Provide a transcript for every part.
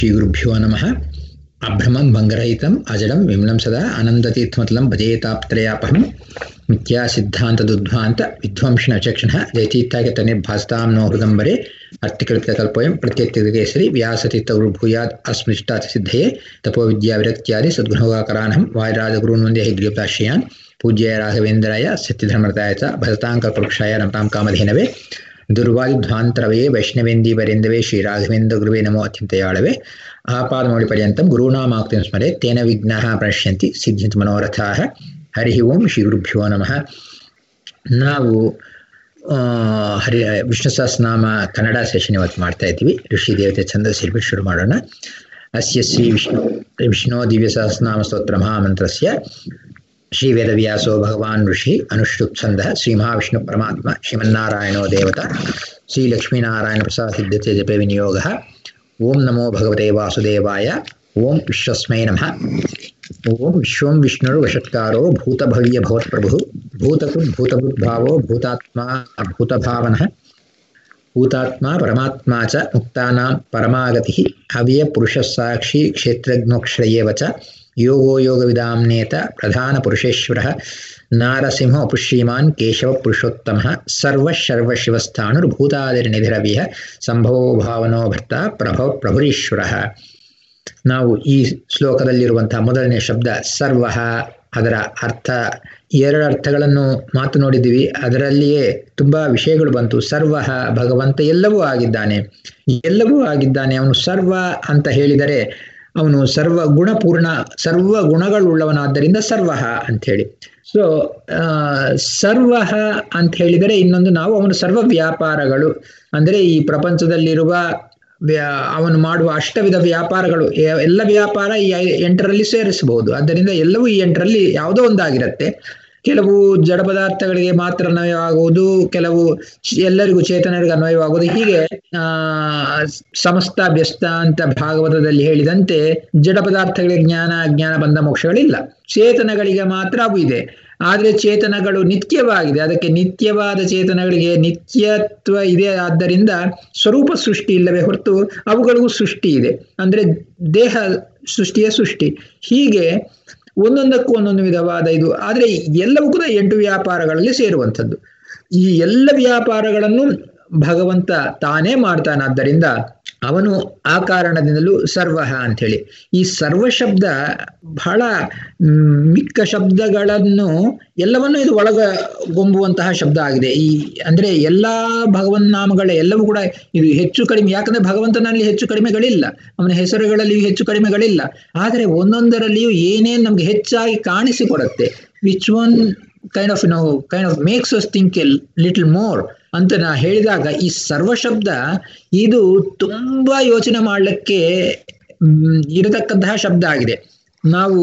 ಶ್ರೀಗುರುಭ್ಯೋ ನಮಃ ಅಭ್ರಮಂ ಭಂಗರಹಿತಂ ಅಜಡಂ ವಿಮಲಂ ಸದಾ ಆನಂದತೀರ್ಥಮತಲಂ ಭಜೇತಾಪ್ತ್ರಯಾಪಹಂ ಮಿಥ್ಯಾ ಸಿದ್ಧಾಂತದುದ್ಧ್ವಾಂತ ವಿಧ್ವಂಸನ ಚಕ್ಷಣ ಜಯತೀರ್ಥಾಗೆ ತನ್ನಿರ್ಭಾಸ್ತಾಂ ನೋ ಹೃದಂಬರೆ ಅರ್ಥಿಕಲ್ಪಿತಕಲ್ಪೋಯಂ ಪ್ರತ್ಯರ್ಥಿಗೇಸರಿ ವ್ಯಾಸತೀರ್ಥಗುರುಭೂಯಾತ್ ಅಸ್ಮೃಷ್ಟಾತ್ ಸಿದ್ಧಯೇ ತಪೋವಿದ್ಯಾವಿರಕ್ತ್ಯಾದಿ ಸದ್ಗುಣೋಗಾಕರಾನಹಂ ವಾಯುರಾಜಗುರುನ್ ವಂದೇ ಹೈಗ್ರೀಯತಾಶ್ರಯಾನ್ ಪೂಜ್ಯಾಯ ರಾಘವೇಂದ್ರಾಯ ಸತ್ಯಧರ್ಮರತಾಯ ಚ ಭಜತಾಂಕಲ್ಪವೃಕ್ಷಾಯ ನಮತಾಂ ಕಾಮಧೇನವೇ ದುರ್ವಾಯುಧ್ವಾಂತರವೇ ವೈಷ್ಣವೇಂದಿ ವರೇಂದವೇ ಶ್ರೀರಾಘವೇಂದ್ರ ಗುರುವೇ ನಮೋ ಅತ್ಯಂತಯಾಳವೇ ಆಪಾದಮೌಳಿ ಪರ್ಯಂತಂ ಗುರುನಾಮಾಕ್ತಿಂ ಸ್ಮರೆ ತೇನ ವಿಘ್ನಾಃ ಪ್ರಣಶ್ಯಂತಿ ಸಿದ್ಧಂತ ಮನೋರಥಾಃ ಹರಿ ಓಂ ಶ್ರೀ ಗುರುಭ್ಯೋ ನಮಃ ನಾವು ಹರಿ ವಿಷ್ಣು ಸಹಸ್ರನಾಮ ಕನ್ನಡ ಸೆಷನ್ ಇವತ್ತು ಮಾಡ್ತಾ ಇದ್ದೀವಿ ಋಷಿ ದೇವತೆ ಛಂದ ಶಿಲ್ಪಿ ಶುರು ಮಾಡೋಣ ಅಸ್ಯ ಶ್ರೀ ವಿಷ್ಣು ವಿಷ್ಣು ದಿವ್ಯ ಸಹಸ್ರನಾಮ ಸ್ತೋತ್ರ ಮಹಾಮಂತ್ರಸ್ಯ ಶ್ರೀ ವೇದವ್ಯಾಸೋ ಭಗವಾನ್ ಋಷಿ ಅನುಷ್ಠುಪ್ ಛಂದ ಶ್ರೀ ಮಹಾವಿಷ್ಣು ಪರಮಾತ್ಮ ಶ್ರೀಮನ್ನಾರಾಯಣೋ ದೇವತಾ ಶ್ರೀ ಲಕ್ಷ್ಮೀನಾರಾಯಣ ಪ್ರಸಾದ ಸಿದ್ಧತೆ ಜಪೆ ವಿನಿಯೋಗ ಓಂ ನಮೋ ಭಗವತೆ ವಾಸುದೇವಾಯ ಓಂ ವಿಶ್ವಸ್ಮೈ ನಮಃ ಓಂ ವಿಶ್ವಂ ವಿಷ್ಣುರು ವಷಟ್ಕಾರೋ ಭೂತಭವ್ಯ ಭವತ್ಪ್ರಭು ಭೂತಕೃತ್ ಭೂತಭೂದ್ಭಾವೋ ಭೂತಾತ್ಮ ಭೂತಭಾವನಃ ಭೂತಾತ್ಮ ಪರಮಾತ್ಮ ಚ ಮುಕ್ತಾನಾಂ ಪರಮಾಗತಿ ಅವ್ಯ ಪುರುಷ ಸಾಕ್ಷಿ ಕ್ಷೇತ್ರಜ್ಞೋಕ್ಷರಯೇವ ಚ ಯೋಗೋ ಯೋಗವಿದಾಂನೇತ ಪ್ರಧಾನ ಪುರುಷೇಶ್ವರ ನಾರಸಿಂಹ ಉಪಶ್ರೀಮಾನ್ ಕೇಶವ ಪುರುಷೋತ್ತಮ ಸರ್ವಶರ್ವಶಿವಸ್ಥಾಣುರ್ಭೂತಾದಿರ್ನಿಧಿರವ್ಯ ಸಂಭವೋ ಭಾವನೋ ಭರ್ತ ಪ್ರಭವ ಪ್ರಭುರೀಶ್ವರ ನಾವು ಈ ಶ್ಲೋಕದಲ್ಲಿರುವಂತಹ ಮೊದಲನೇ ಶಬ್ದ ಸರ್ವ ಅದರ ಅರ್ಥ ಎರಡು ಅರ್ಥಗಳನ್ನು ಮಾತು ನೋಡಿದ್ದೀವಿ ಅದರಲ್ಲಿಯೇ ತುಂಬಾ ವಿಷಯಗಳು ಬಂತು ಸರ್ವ ಭಗವಂತ ಎಲ್ಲವೂ ಆಗಿದ್ದಾನೆ ಎಲ್ಲವೂ ಆಗಿದ್ದಾನೆ ಅವನು ಸರ್ವ ಅಂತ ಹೇಳಿದರೆ ಅವನು ಸರ್ವ ಗುಣಪೂರ್ಣ ಸರ್ವ ಗುಣಗಳುಳ್ಳವನಾದ್ದರಿಂದ ಸರ್ವ ಅಂತ ಹೇಳಿ ಸೊ ಸರ್ವ ಅಂತ ಹೇಳಿದರೆ ಇನ್ನೊಂದು ನಾವು ಅವನು ಸರ್ವ ವ್ಯಾಪಾರಗಳು ಅಂದರೆ ಈ ಪ್ರಪಂಚದಲ್ಲಿರುವ ಅವನು ಮಾಡುವ ಅಷ್ಟವಿಧ ವ್ಯಾಪಾರಗಳು ಎಲ್ಲ ವ್ಯಾಪಾರ ಈ ಎಂಟರಲ್ಲಿ ಸೇರಿಸಬಹುದು ಆದ್ದರಿಂದ ಎಲ್ಲವೂ ಈ ಎಂಟರಲ್ಲಿ ಯಾವುದೋ ಒಂದಾಗಿರುತ್ತೆ ಕೆಲವು ಜಡ ಪದಾರ್ಥಗಳಿಗೆ ಮಾತ್ರ ಅನ್ವಯವಾಗುವುದು ಕೆಲವು ಎಲ್ಲರಿಗೂ ಚೇತನರಿಗೆ ಅನ್ವಯವಾಗುವುದು ಹೀಗೆ ಆ ಸಮಸ್ತ ವ್ಯಸ್ತ ಅಂತ ಭಾಗವತದಲ್ಲಿ ಹೇಳಿದಂತೆ ಜಡ ಪದಾರ್ಥಗಳಿಗೆ ಜ್ಞಾನ ಅಜ್ಞಾನ ಬಂದ ಮೋಕ್ಷಗಳಿಲ್ಲ ಚೇತನಗಳಿಗೆ ಮಾತ್ರ ಅವು ಇದೆ ಆದರೆ ಚೇತನಗಳು ನಿತ್ಯವಾಗಿದೆ ಅದಕ್ಕೆ ನಿತ್ಯವಾದ ಚೇತನಗಳಿಗೆ ನಿತ್ಯತ್ವ ಇದೆ ಆದ್ದರಿಂದ ಸ್ವರೂಪ ಸೃಷ್ಟಿ ಇಲ್ಲವೇ ಹೊರತು ಅವುಗಳಿಗೂ ಸೃಷ್ಟಿ ಇದೆ ಅಂದ್ರೆ ದೇಹ ಸೃಷ್ಟಿಯ ಸೃಷ್ಟಿ ಹೀಗೆ ಒಂದೊಂದಕ್ಕೂ ಒಂದೊಂದು ವಿಧವಾದ ಇದು ಆದರೆ ಎಲ್ಲವೂ ಕೂಡ ಎಂಟು ವ್ಯಾಪಾರಗಳಲ್ಲಿ ಸೇರುವಂಥದ್ದು ಈ ಎಲ್ಲ ವ್ಯಾಪಾರಗಳನ್ನು ಭಗವಂತ ತಾನೇ ಮಾಡ್ತಾನಾದ್ದರಿಂದ ಅವನು ಆ ಕಾರಣದಿಂದಲೂ ಸರ್ವ ಅಂಥೇಳಿ ಈ ಸರ್ವ ಶಬ್ದ ಬಹಳ ಮಿಕ್ಕ ಶಬ್ದಗಳನ್ನು ಎಲ್ಲವನ್ನೂ ಇದು ಒಳಗೊಂಬುವಂತಹ ಶಬ್ದ ಆಗಿದೆ ಈ ಅಂದ್ರೆ ಎಲ್ಲಾ ಭಗವನ್ ನಾಮಗಳ ಎಲ್ಲವೂ ಕೂಡ ಇದು ಹೆಚ್ಚು ಕಡಿಮೆ ಯಾಕಂದ್ರೆ ಭಗವಂತನಲ್ಲಿ ಹೆಚ್ಚು ಕಡಿಮೆಗಳಿಲ್ಲ ಅವನ ಹೆಸರುಗಳಲ್ಲಿಯೂ ಹೆಚ್ಚು ಕಡಿಮೆಗಳಿಲ್ಲ ಆದರೆ ಒಂದೊಂದರಲ್ಲಿಯೂ ಏನೇನು ನಮ್ಗೆ ಹೆಚ್ಚಾಗಿ ಕಾಣಿಸಿಕೊಡುತ್ತೆ which one kind of no kind of makes us think a little more ಅಂತ ನಾ ಹೇಳಿದಾಗ ಈ ಸರ್ವ ಶಬ್ದ ಇದು ತುಂಬಾ ಯೋಚನೆ ಮಾಡಲಿಕ್ಕೆ ಇರತಕ್ಕಂತಹ ಶಬ್ದ ಆಗಿದೆ ನಾವು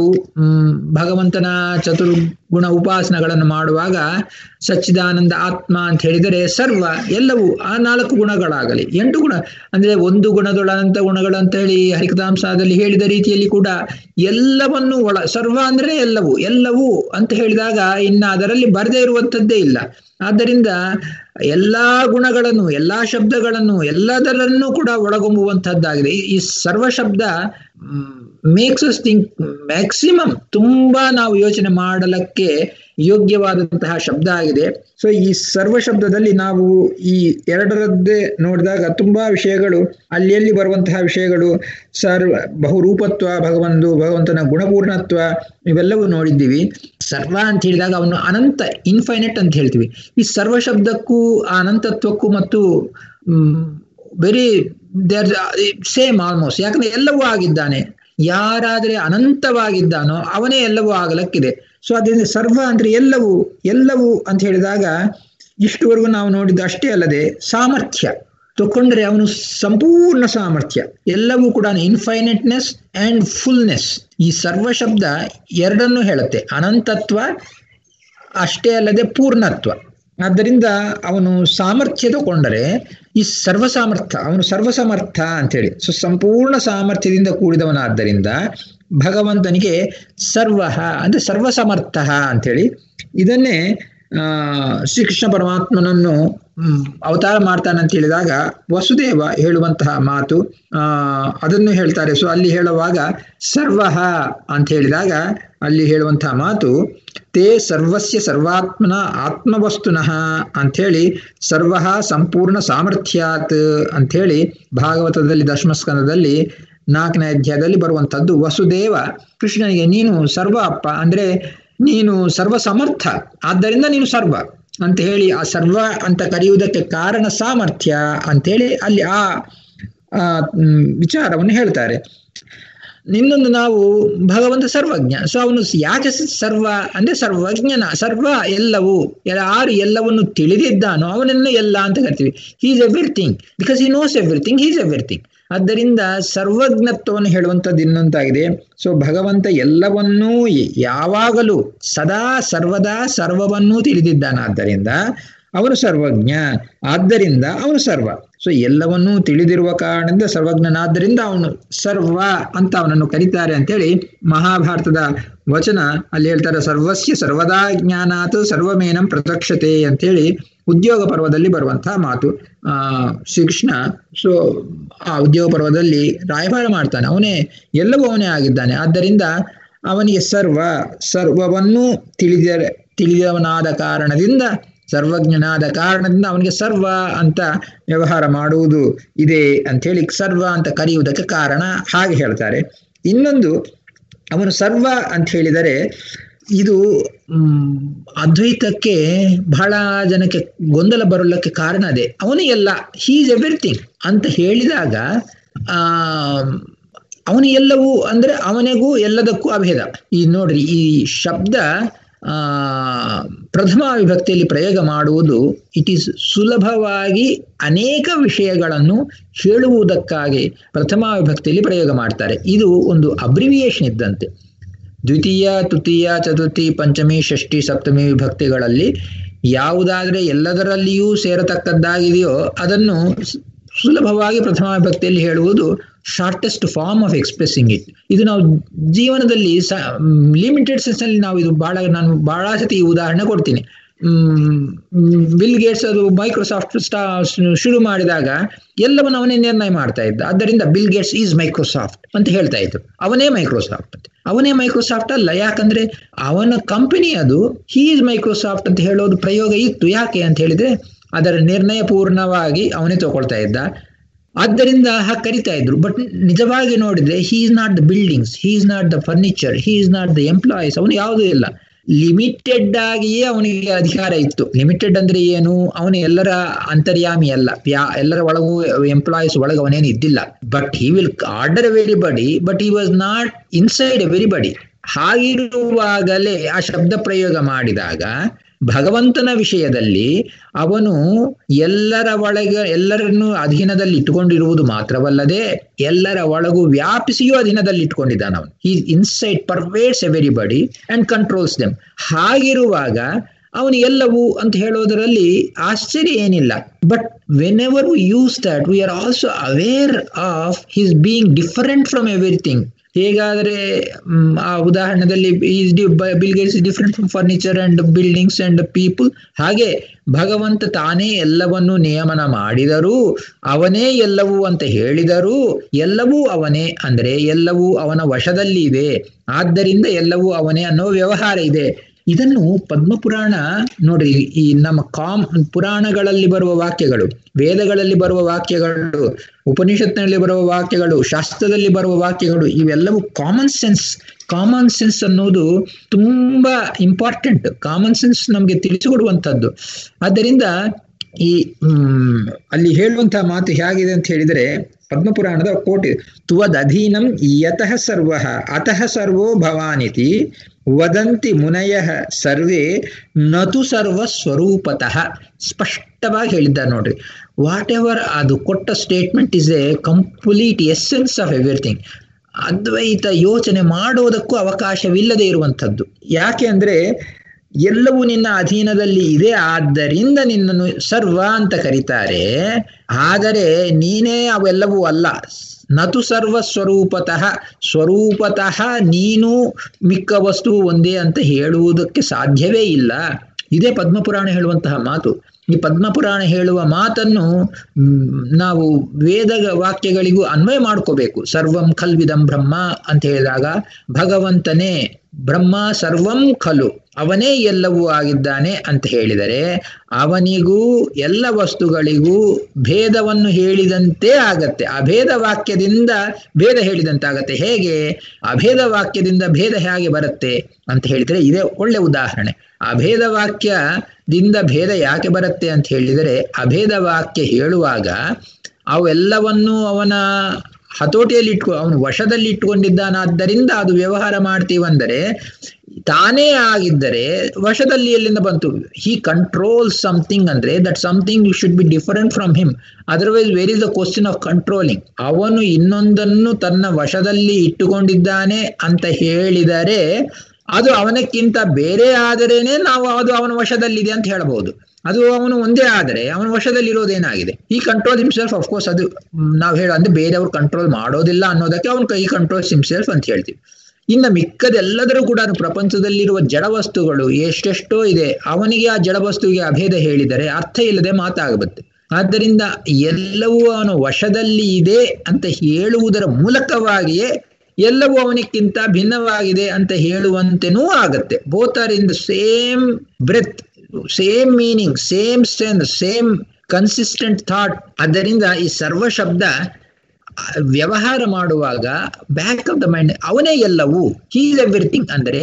ಭಗವಂತನ ಚತುರ್ಗುಣ ಉಪಾಸನಗಳನ್ನು ಮಾಡುವಾಗ ಸಚ್ಚಿದಾನಂದ ಆತ್ಮ ಅಂತ ಹೇಳಿದರೆ ಸರ್ವ ಎಲ್ಲವೂ ಆ ನಾಲ್ಕು ಗುಣಗಳಾಗಲಿ ಎಂಟು ಗುಣ ಅಂದ್ರೆ ಒಂದು ಗುಣದೊಳಂತ ಗುಣಗಳು ಅಂತ ಹೇಳಿ ಹರಿಕತಾಂಸದಲ್ಲಿ ಹೇಳಿದ ರೀತಿಯಲ್ಲಿ ಕೂಡ ಎಲ್ಲವನ್ನು ಒಳ ಸರ್ವ ಅಂದ್ರೆ ಎಲ್ಲವೂ ಎಲ್ಲವೂ ಅಂತ ಹೇಳಿದಾಗ ಇನ್ನ ಅದರಲ್ಲಿ ಬರದೇ ಇರುವಂತದ್ದೇ ಇಲ್ಲ ಆದ್ದರಿಂದ ಎಲ್ಲಾ ಗುಣಗಳನ್ನು ಎಲ್ಲಾ ಶಬ್ದಗಳನ್ನು ಎಲ್ಲದರನ್ನು ಕೂಡ ಒಳಗೊಂಬುವಂತಹದ್ದಾಗಿದೆ ಈ ಸರ್ವ ಶಬ್ದ ಮೇಕ್ಸ್ ಅಸ್ ಥಿಂಕ್ ಮ್ಯಾಕ್ಸಿಮಮ್ ತುಂಬಾ ನಾವು ಯೋಚನೆ ಮಾಡಲಕ್ಕೆ ಯೋಗ್ಯವಾದಂತಹ ಶಬ್ದ ಆಗಿದೆ ಸೊ ಈ ಸರ್ವ ಶಬ್ದದಲ್ಲಿ ನಾವು ಈ ಎರಡರದ್ದೇ ನೋಡಿದಾಗ ತುಂಬಾ ವಿಷಯಗಳು ಅಲ್ಲಿ ಎಲ್ಲಿ ಬರುವಂತಹ ವಿಷಯಗಳು ಸರ್ವ ಬಹುರೂಪತ್ವ ಭಗವಂದು ಭಗವಂತನ ಗುಣಪೂರ್ಣತ್ವ ಇವೆಲ್ಲವೂ ನೋಡಿದ್ದೀವಿ ಸರ್ವ ಅಂತ ಹೇಳಿದಾಗ ಅವನು ಅನಂತ ಇನ್ಫೈನೆಟ್ ಅಂತ ಹೇಳ್ತೀವಿ ಈ ಸರ್ವ ಶಬ್ದಕ್ಕೂ ಆ ಅನಂತತ್ವಕ್ಕೂ ಮತ್ತು ವೆರಿ ದೇರ್ ಸೇಮ್ ಆಲ್ಮೋಸ್ಟ್ ಯಾಕಂದ್ರೆ ಎಲ್ಲವೂ ಆಗಿದ್ದಾನೆ ಯಾರಾದ್ರೆ ಅನಂತವಾಗಿದ್ದಾನೋ ಅವನೇ ಎಲ್ಲವೂ ಆಗಲಕ್ಕಿದೆ ಸೊ ಅದರಿಂದ ಸರ್ವ ಅಂದ್ರೆ ಎಲ್ಲವೂ ಎಲ್ಲವೂ ಅಂತ ಹೇಳಿದಾಗ ಇಷ್ಟುವರೆಗೂ ನಾವು ನೋಡಿದ್ದು ಅಷ್ಟೇ ಅಲ್ಲದೆ ಸಾಮರ್ಥ್ಯ ತಕೊಂಡ್ರೆ ಅವನು ಸಂಪೂರ್ಣ ಸಾಮರ್ಥ್ಯ ಎಲ್ಲವೂ ಕೂಡ ಇನ್ಫೈನೆಟ್ನೆಸ್ ಅಂಡ್ ಫುಲ್ನೆಸ್ ಈ ಸರ್ವ ಶಬ್ದ ಎರಡನ್ನೂ ಹೇಳುತ್ತೆ ಅನಂತತ್ವ ಅಷ್ಟೇ ಅಲ್ಲದೆ ಪೂರ್ಣತ್ವ ಆದ್ದರಿಂದ ಅವನು ಸಾಮರ್ಥ್ಯ ತಗೊಂಡರೆ ಈ ಸರ್ವ ಸಾಮರ್ಥ್ಯ ಅವನು ಸರ್ವಸಮರ್ಥ ಅಂತೇಳಿ ಸೊ ಸಂಪೂರ್ಣ ಸಾಮರ್ಥ್ಯದಿಂದ ಕೂಡಿದವನಾದ್ದರಿಂದ ಭಗವಂತನಿಗೆ ಸರ್ವ ಅಂದ್ರೆ ಸರ್ವಸಮರ್ಥ ಅಂತೇಳಿ ಇದನ್ನೇ ಆ ಶ್ರೀಕೃಷ್ಣ ಪರಮಾತ್ಮನನ್ನು ಹ್ಮ್, ಅವತಾರ ಮಾಡ್ತಾನೆ ಅಂತ ಹೇಳಿದಾಗ ವಸುದೇವ ಹೇಳುವಂತಹ ಮಾತು ಆ ಅದನ್ನು ಹೇಳ್ತಾರೆ ಸೊ ಅಲ್ಲಿ ಹೇಳುವಾಗ ಸರ್ವ ಅಂತ ಹೇಳಿದಾಗ ಅಲ್ಲಿ ಹೇಳುವಂತಹ ಮಾತು ತೇ ಸರ್ವಸ್ಯ ಸರ್ವಾತ್ಮನ ಆತ್ಮವಸ್ತುನಃ ಅಂಥೇಳಿ ಸರ್ವ ಸಂಪೂರ್ಣ ಸಾಮರ್ಥ್ಯಾತ್ ಅಂಥೇಳಿ ಭಾಗವತದಲ್ಲಿ ದಶಮಸ್ಕಂದದಲ್ಲಿ ನಾಲ್ಕನೇ ಅಧ್ಯಾಯದಲ್ಲಿ ಬರುವಂತದ್ದು ವಸುದೇವ ಕೃಷ್ಣನಿಗೆ ನೀನು ಸರ್ವ ಅಪ್ಪ ಅಂದ್ರೆ ನೀನು ಸರ್ವ ಸಮರ್ಥ ಆದ್ದರಿಂದ ನೀನು ಸರ್ವ ಅಂತ ಹೇಳಿ ಆ ಸರ್ವ ಅಂತ ಕರೆಯುವುದಕ್ಕೆ ಕಾರಣ ಸಾಮರ್ಥ್ಯ ಅಂತೇಳಿ ಅಲ್ಲಿ ಆ ಆ, ಮ್, ವಿಚಾರವನ್ನು ಹೇಳ್ತಾರೆ ಇನ್ನೊಂದು ನಾವು ಭಗವಂತ ಸರ್ವಜ್ಞ ಸೊ ಅವನು ಯಾಕೆ ಸರ್ವ ಅಂದ್ರೆ ಸರ್ವಜ್ಞನ ಸರ್ವ ಎಲ್ಲವೂ ಯಾರು ಎಲ್ಲವನ್ನು ತಿಳಿದಿದ್ದಾನೋ ಅವನನ್ನು ಎಲ್ಲ ಅಂತ ಕರಿತೀವಿ he's everything because he knows everything he's everything ಆದ್ದರಿಂದ ಸರ್ವಜ್ಞತ್ವವನ್ನು ಹೇಳುವಂಥದ್ದು ಇನ್ನೊಂದಾಗಿದೆ ಸೊ ಭಗವಂತ ಎಲ್ಲವನ್ನೂ ಯಾವಾಗಲೂ ಸದಾ ಸರ್ವದಾ ಸರ್ವವನ್ನೂ ತಿಳಿದಿದ್ದಾನಾದ್ದರಿಂದ ಅವನು ಸರ್ವಜ್ಞ ಆದ್ದರಿಂದ ಅವನು ಸರ್ವ ಸೊ ಎಲ್ಲವನ್ನೂ ತಿಳಿದಿರುವ ಕಾರಣದಿಂದ ಸರ್ವಜ್ಞನಾದ್ದರಿಂದ ಅವನು ಸರ್ವ ಅಂತ ಅವನನ್ನು ಕರೀತಾರೆ ಅಂತೇಳಿ ಮಹಾಭಾರತದ ವಚನ ಅಲ್ಲಿ ಹೇಳ್ತಾರೆ ಸರ್ವಸ್ಯ ಸರ್ವದಾ ಜ್ಞಾನಾತ್ ಸರ್ವಮೇನಂ ಪ್ರತ್ಯಕ್ಷತೆ ಅಂತೇಳಿ ಉದ್ಯೋಗ ಪರ್ವದಲ್ಲಿ ಬರುವಂತಹ ಮಾತು ಆ ಶ್ರೀಕೃಷ್ಣ ಸೊ ಆ ಉದ್ಯೋಗ ಪರ್ವದಲ್ಲಿ ರಾಯಭಾರ ಮಾಡ್ತಾನೆ ಅವನೇ ಎಲ್ಲವೂ ಅವನೇ ಆಗಿದ್ದಾನೆ ಆದ್ದರಿಂದ ಅವನಿಗೆ ಸರ್ವ ಸರ್ವವನ್ನು ತಿಳಿದ ತಿಳಿದವನಾದ ಕಾರಣದಿಂದ ಸರ್ವಜ್ಞನಾದ ಕಾರಣದಿಂದ ಅವನಿಗೆ ಸರ್ವ ಅಂತ ವ್ಯವಹಾರ ಮಾಡುವುದು ಇದೆ ಅಂಥೇಳಿ ಸರ್ವ ಅಂತ ಕರೆಯುವುದಕ್ಕೆ ಕಾರಣ ಹಾಗೆ ಹೇಳ್ತಾರೆ ಇನ್ನೊಂದು ಅವನು ಸರ್ವ ಅಂತ ಹೇಳಿದರೆ ಇದು ಮ್, ಅದ್ವೈತಕ್ಕೆ ಬಹಳ ಜನಕ್ಕೆ ಗೊಂದಲ ಬರಲಿಕ್ಕೆ ಕಾರಣ ಅದೇ ಅವನು ಎಲ್ಲ ಹೀಸ್ ಎವ್ರಿಥಿಂಗ್ ಅಂತ ಹೇಳಿದಾಗ ಆ ಅವನು ಎಲ್ಲವೂ ಅಂದ್ರೆ ಅವನಿಗೂ ಎಲ್ಲದಕ್ಕೂ ಅಭೇದ ಈ ನೋಡ್ರಿ ಈ ಶಬ್ದ ಆ ಪ್ರಥಮ ವಿಭಕ್ತಿಯಲ್ಲಿ ಪ್ರಯೋಗ ಮಾಡುವುದು ಇಟ್ ಈಸ್ ಸುಲಭವಾಗಿ ಅನೇಕ ವಿಷಯಗಳನ್ನು ಹೇಳುವುದಕ್ಕಾಗಿ ಪ್ರಥಮ ವಿಭಕ್ತಿಯಲ್ಲಿ ಪ್ರಯೋಗ ಮಾಡ್ತಾರೆ ಇದು ಒಂದು ಅಬ್ರಿವಿಯೇಷನ್ ಇದ್ದಂತೆ ದ್ವಿತೀಯ ತೃತೀಯ ಚತುರ್ಥಿ ಪಂಚಮಿ ಷಷ್ಠಿ ಸಪ್ತಮಿ ವಿಭಕ್ತಿಗಳಲ್ಲಿ ಯಾವುದಾದ್ರೆ ಎಲ್ಲದರಲ್ಲಿಯೂ ಸೇರತಕ್ಕದ್ದಾಗಿದೆಯೋ ಅದನ್ನು ಸ್- ಸುಲಭವಾಗಿ ಪ್ರಥಮ ವಿಭಕ್ತಿಯಲ್ಲಿ ಹೇಳುವುದು shortest form of expressing it ಇದು ನಾವು ಜೀವನದಲ್ಲಿ ಲಿಮಿಟೆಡ್ ಸೆನ್ಸ್ ಅಲ್ಲಿ ನಾವು ಇದು ಬಹಳ ನಾನು ಬಹಳ ಸತಿ ಈ ಉದಾಹರಣೆ ಕೊಡ್ತೀನಿ ಬಿಲ್ ಗೇಟ್ಸ್ ಅದು ಮೈಕ್ರೋಸಾಫ್ಟ್ ಸ್ಟಾ ಶುರು ಮಾಡಿದಾಗ ಎಲ್ಲವನ್ನು ಅವನೇ ನಿರ್ಣಯ ಮಾಡ್ತಾ ಇದ್ದ ಆದ್ದರಿಂದ ಬಿಲ್ ಗೇಟ್ಸ್ ಈಸ್ ಮೈಕ್ರೋಸಾಫ್ಟ್ ಅಂತ ಹೇಳ್ತಾ ಇದ್ರು ಅವನೇ ಮೈಕ್ರೋಸಾಫ್ಟ್ ಅಂತ ಅವನೇ ಮೈಕ್ರೋಸಾಫ್ಟ್ ಅಲ್ಲ ಯಾಕಂದ್ರೆ ಅವನ ಕಂಪನಿ ಅದು ಹೀ ಇಸ್ ಮೈಕ್ರೋಸಾಫ್ಟ್ ಅಂತ ಹೇಳೋದು ಪ್ರಯೋಗ ಇತ್ತು ಯಾಕೆ ಅಂತ ಹೇಳಿದ್ರೆ ಅದರ ನಿರ್ಣಯ ಪೂರ್ಣವಾಗಿ ಅವನೇ ತಗೊಳ್ತಾ ಇದ್ದ ಆದ್ದರಿಂದ ಹಾಗೆ ಕರಿತಾ ಇದ್ರು ಬಟ್ ನಿಜವಾಗಿ ನೋಡಿದ್ರೆ he is not the buildings he is not the furniture he is not the employees ಅವನು ಯಾವುದೂ ಇಲ್ಲ ಲಿಮಿಟೆಡ್ ಆಗಿಯೇ ಅವನಿಗೆ ಅಧಿಕಾರ ಇತ್ತು ಲಿಮಿಟೆಡ್ ಅಂದ್ರೆ ಏನು ಅವನು ಎಲ್ಲರ ಅಂತರ್ಯಾಮಿ ಅಲ್ಲ ಯಾ ಎಲ್ಲರ ಒಳಗೂ ಎಂಪ್ಲಾಯೀಸ್ ಒಳಗೆ ಅವನೇನು ಇದ್ದಿಲ್ಲ but he will order everybody but he was not inside everybody ಹಾಗಿರುವಾಗಲೇ ಆ ಶಬ್ದ ಪ್ರಯೋಗ ಮಾಡಿದಾಗ ಭಗವಂತನ ವಿಷಯದಲ್ಲಿ ಅವನು ಎಲ್ಲರ ಒಳಗೆ ಎಲ್ಲರನ್ನು ಅಧೀನದಲ್ಲಿ ಇಟ್ಟುಕೊಂಡಿರುವುದು ಮಾತ್ರವಲ್ಲದೆ ಎಲ್ಲರ ಒಳಗೂ ವ್ಯಾಪಿಸಿಯೂ ಅಧೀನದಲ್ಲಿ ಇಟ್ಕೊಂಡಿದ್ದಾನೆ ಅವನು ಈ inside pervades everybody and controls them ಹಾಗಿರುವಾಗ ಅವನು ಎಲ್ಲವೂ ಅಂತ ಹೇಳೋದರಲ್ಲಿ ಆಶ್ಚರ್ಯ ಏನಿಲ್ಲ but whenever we use that we are also aware of his being different from everything ಹೇಗಾದ್ರೆ ಮ್, ಆ ಉದಾಹರಣೆದಲ್ಲಿ Bill Gates different from furniture and buildings and people ಹಾಗೆ ಭಗವಂತ ತಾನೇ ಎಲ್ಲವನ್ನು ನಿಯಮನ ಮಾಡಿದರೂ ಅವನೇ ಎಲ್ಲವೂ ಅಂತ ಹೇಳಿದರೂ ಎಲ್ಲವೂ ಅವನೇ ಅಂದ್ರೆ ಎಲ್ಲವೂ ಅವನ ವಶದಲ್ಲಿ ಇದೆ ಆದ್ದರಿಂದ ಎಲ್ಲವೂ ಅವನೇ ಅನ್ನೋ ವ್ಯವಹಾರ ಇದೆ ಇದನ್ನು ಪದ್ಮಪುರಾಣ ನೋಡ್ರಿ ಈ ನಮ್ಮ ಕಾಮ್ ಪುರಾಣಗಳಲ್ಲಿ ಬರುವ ವಾಕ್ಯಗಳು ವೇದಗಳಲ್ಲಿ ಬರುವ ವಾಕ್ಯಗಳು ಉಪನಿಷತ್ನಲ್ಲಿ ಬರುವ ವಾಕ್ಯಗಳು ಶಾಸ್ತ್ರದಲ್ಲಿ ಬರುವ ವಾಕ್ಯಗಳು ಇವೆಲ್ಲವೂ ಕಾಮನ್ ಸೆನ್ಸ್ ಕಾಮನ್ ಸೆನ್ಸ್ ಅನ್ನೋದು ತುಂಬಾ ಇಂಪಾರ್ಟೆಂಟ್ ಕಾಮನ್ ಸೆನ್ಸ್ ನಮಗೆ ತಿಳಿಸಿಕೊಡುವಂಥದ್ದು ಆದ್ದರಿಂದ ಈ ಹ್ಮ್ ಅಲ್ಲಿ ಹೇಳುವಂತಹ ಮಾತು ಹೇಗಿದೆ ಅಂತ ಹೇಳಿದರೆ ಪದ್ಮಪುರಾಣದ ಕೋಟಿ ತುವದಧೀನಂ ಯತಃ ಸರ್ವ ಅತಃ ಸರ್ವೋ ಭವಾನಿತಿ ವದಂತಿ ಮುನಯ ಸರ್ವೇ ನತು ಸರ್ವ ಸ್ವರೂಪತಃ ಸ್ಪಷ್ಟವಾಗಿ ಹೇಳಿದ್ದಾರೆ ನೋಡ್ರಿ ವಾಟ್ ಎವರ್ ಅದು ಕೊಟ್ಟ statement is a complete essence of everything ಅದ್ವೈತ ಯೋಚನೆ ಮಾಡೋದಕ್ಕೂ ಅವಕಾಶವಿಲ್ಲದೆ ಇರುವಂಥದ್ದು ಯಾಕೆ ಅಂದ್ರೆ ಎಲ್ಲವೂ ನಿನ್ನ ಅಧೀನದಲ್ಲಿ ಇದೆ ಆದ್ದರಿಂದ ನಿನ್ನನ್ನು ಸರ್ವ ಅಂತ ಕರೀತಾರೆ ಆದರೆ ನೀನೇ ಅವೆಲ್ಲವೂ ಅಲ್ಲ ನತು ಸರ್ವ ಸ್ವರೂಪತಃ ಸ್ವರೂಪತಃ ನೀನು ಮಿಕ್ಕ ವಸ್ತು ಒಂದೇ ಅಂತ ಹೇಳುವುದಕ್ಕೆ ಸಾಧ್ಯವೇ ಇಲ್ಲ ಇದೇ ಪದ್ಮಪುರಾಣ ಹೇಳುವಂತಹ ಮಾತು ಈ ಪದ್ಮಪುರಾಣ ಹೇಳುವ ಮಾತನ್ನು ನಾವು ವೇದ ವಾಕ್ಯಗಳಿಗೂ ಅನ್ವಯ ಮಾಡ್ಕೋಬೇಕು ಸರ್ವಂ ಖಲ್ವಿದಂ ಬ್ರಹ್ಮ ಅಂತ ಹೇಳಿದಾಗ ಭಗವಂತನೇ ಬ್ರಹ್ಮ ಸರ್ವಂ ಖಲು ಅವನೇ ಎಲ್ಲವೂ ಆಗಿದ್ದಾನೆ ಅಂತ ಹೇಳಿದರೆ ಅವನಿಗೂ ಎಲ್ಲ ವಸ್ತುಗಳಿಗೂ ಭೇದವನ್ನು ಹೇಳಿದಂತೆ ಆಗತ್ತೆ ಅಭೇದ ವಾಕ್ಯದಿಂದ ಭೇದ ಹೇಳಿದಂತಾಗತ್ತೆ ಹೇಗೆ ಅಭೇದ ವಾಕ್ಯದಿಂದ ಭೇದ ಹೇಗೆ ಬರುತ್ತೆ ಅಂತ ಹೇಳಿದರೆ ಇದೇ ಒಳ್ಳೆ ಉದಾಹರಣೆ ಅಭೇದ ವಾಕ್ಯದಿಂದ ಭೇದ ಯಾಕೆ ಬರುತ್ತೆ ಅಂತ ಹೇಳಿದರೆ ಅಭೇದ ವಾಕ್ಯ ಹೇಳುವಾಗ ಅವೆಲ್ಲವನ್ನೂ ಅವನ ಹತೋಟಿಯಲ್ಲಿ ಇಟ್ಕೊ ಅವನು ವಶದಲ್ಲಿ ಇಟ್ಕೊಂಡಿದ್ದಾನಾದ್ದರಿಂದ ಅದು ವ್ಯವಹಾರ ಮಾಡ್ತೀವಂದರೆ ತಾನೇ ಆಗಿದ್ದರೆ ವಶದಲ್ಲಿ ಎಲ್ಲಿಂದ ಬಂತು ಹಿ ಕಂಟ್ರೋಲ್ ಸಮಥಿಂಗ್ ಅಂದ್ರೆ that something you should be different from him otherwise where is the question of controlling ಅವನು ಇನ್ನೊಂದನ್ನು ತನ್ನ ವಶದಲ್ಲಿ ಇಟ್ಟುಕೊಂಡಿದ್ದಾನೆ ಅಂತ ಹೇಳಿದರೆ ಅದು ಅವನಕ್ಕಿಂತ ಬೇರೆ ಆದರೇನೆ ನಾವು ಅದು ಅವನ ವಶದಲ್ಲಿದೆ ಅಂತ ಹೇಳಬಹುದು ಅದು ಅವನು ಒಂದೇ ಆದರೆ ಅವನ ವಶದಲ್ಲಿ ಇರೋದೇನಾಗಿದೆ ಈ ಕಂಟ್ರೋಲ್ ಹಿಮ್ಸೆಲ್ಫ್ ಅಫ್ಕೋರ್ಸ್ ಅದು ನಾವು ಹೇಳ ಅಂದ್ರೆ ಬೇರೆಯವ್ರು ಕಂಟ್ರೋಲ್ ಮಾಡೋದಿಲ್ಲ ಅನ್ನೋದಕ್ಕೆ ಅವನು ಕೈ ಕಂಟ್ರೋಲ್ಸ್ ಹಿಮ್ಸೆಲ್ಫ್ ಅಂತ ಹೇಳ್ತೀವಿ ಇನ್ನು ಮಿಕ್ಕದೆಲ್ಲದರೂ ಕೂಡ ಪ್ರಪಂಚದಲ್ಲಿರುವ ಜಡ ವಸ್ತುಗಳು ಎಷ್ಟೆಷ್ಟೋ ಇದೆ ಅವನಿಗೆ ಆ ಜಡ ವಸ್ತುವಿಗೆ ಅಭೇದ ಹೇಳಿದರೆ ಅರ್ಥ ಇಲ್ಲದೆ ಮಾತಾಗಬತ್ತೆ ಆದ್ದರಿಂದ ಎಲ್ಲವೂ ಅವನ ವಶದಲ್ಲಿ ಇದೆ ಅಂತ ಹೇಳುವುದರ ಮೂಲಕವಾಗಿಯೇ ಎಲ್ಲವೂ ಅವನಿಕ್ಕಿಂತ ಭಿನ್ನವಾಗಿದೆ ಅಂತ ಹೇಳುವಂತೆನೂ ಆಗತ್ತೆ both are in the same breath same meaning same sense same consistent thought ಆದ್ದರಿಂದ ಈ ಸರ್ವ ಶಬ್ದ ವ್ಯವಹಾರ ಮಾಡುವಾಗ ಬ್ಯಾಕ್ ಆಫ್ ದ ಮೈಂಡ್ ಅವನೇ ಎಲ್ಲವೂ ಹೀ ಇಸ್ ಎವ್ರಿಥಿಂಗ್ ಅಂದರೆ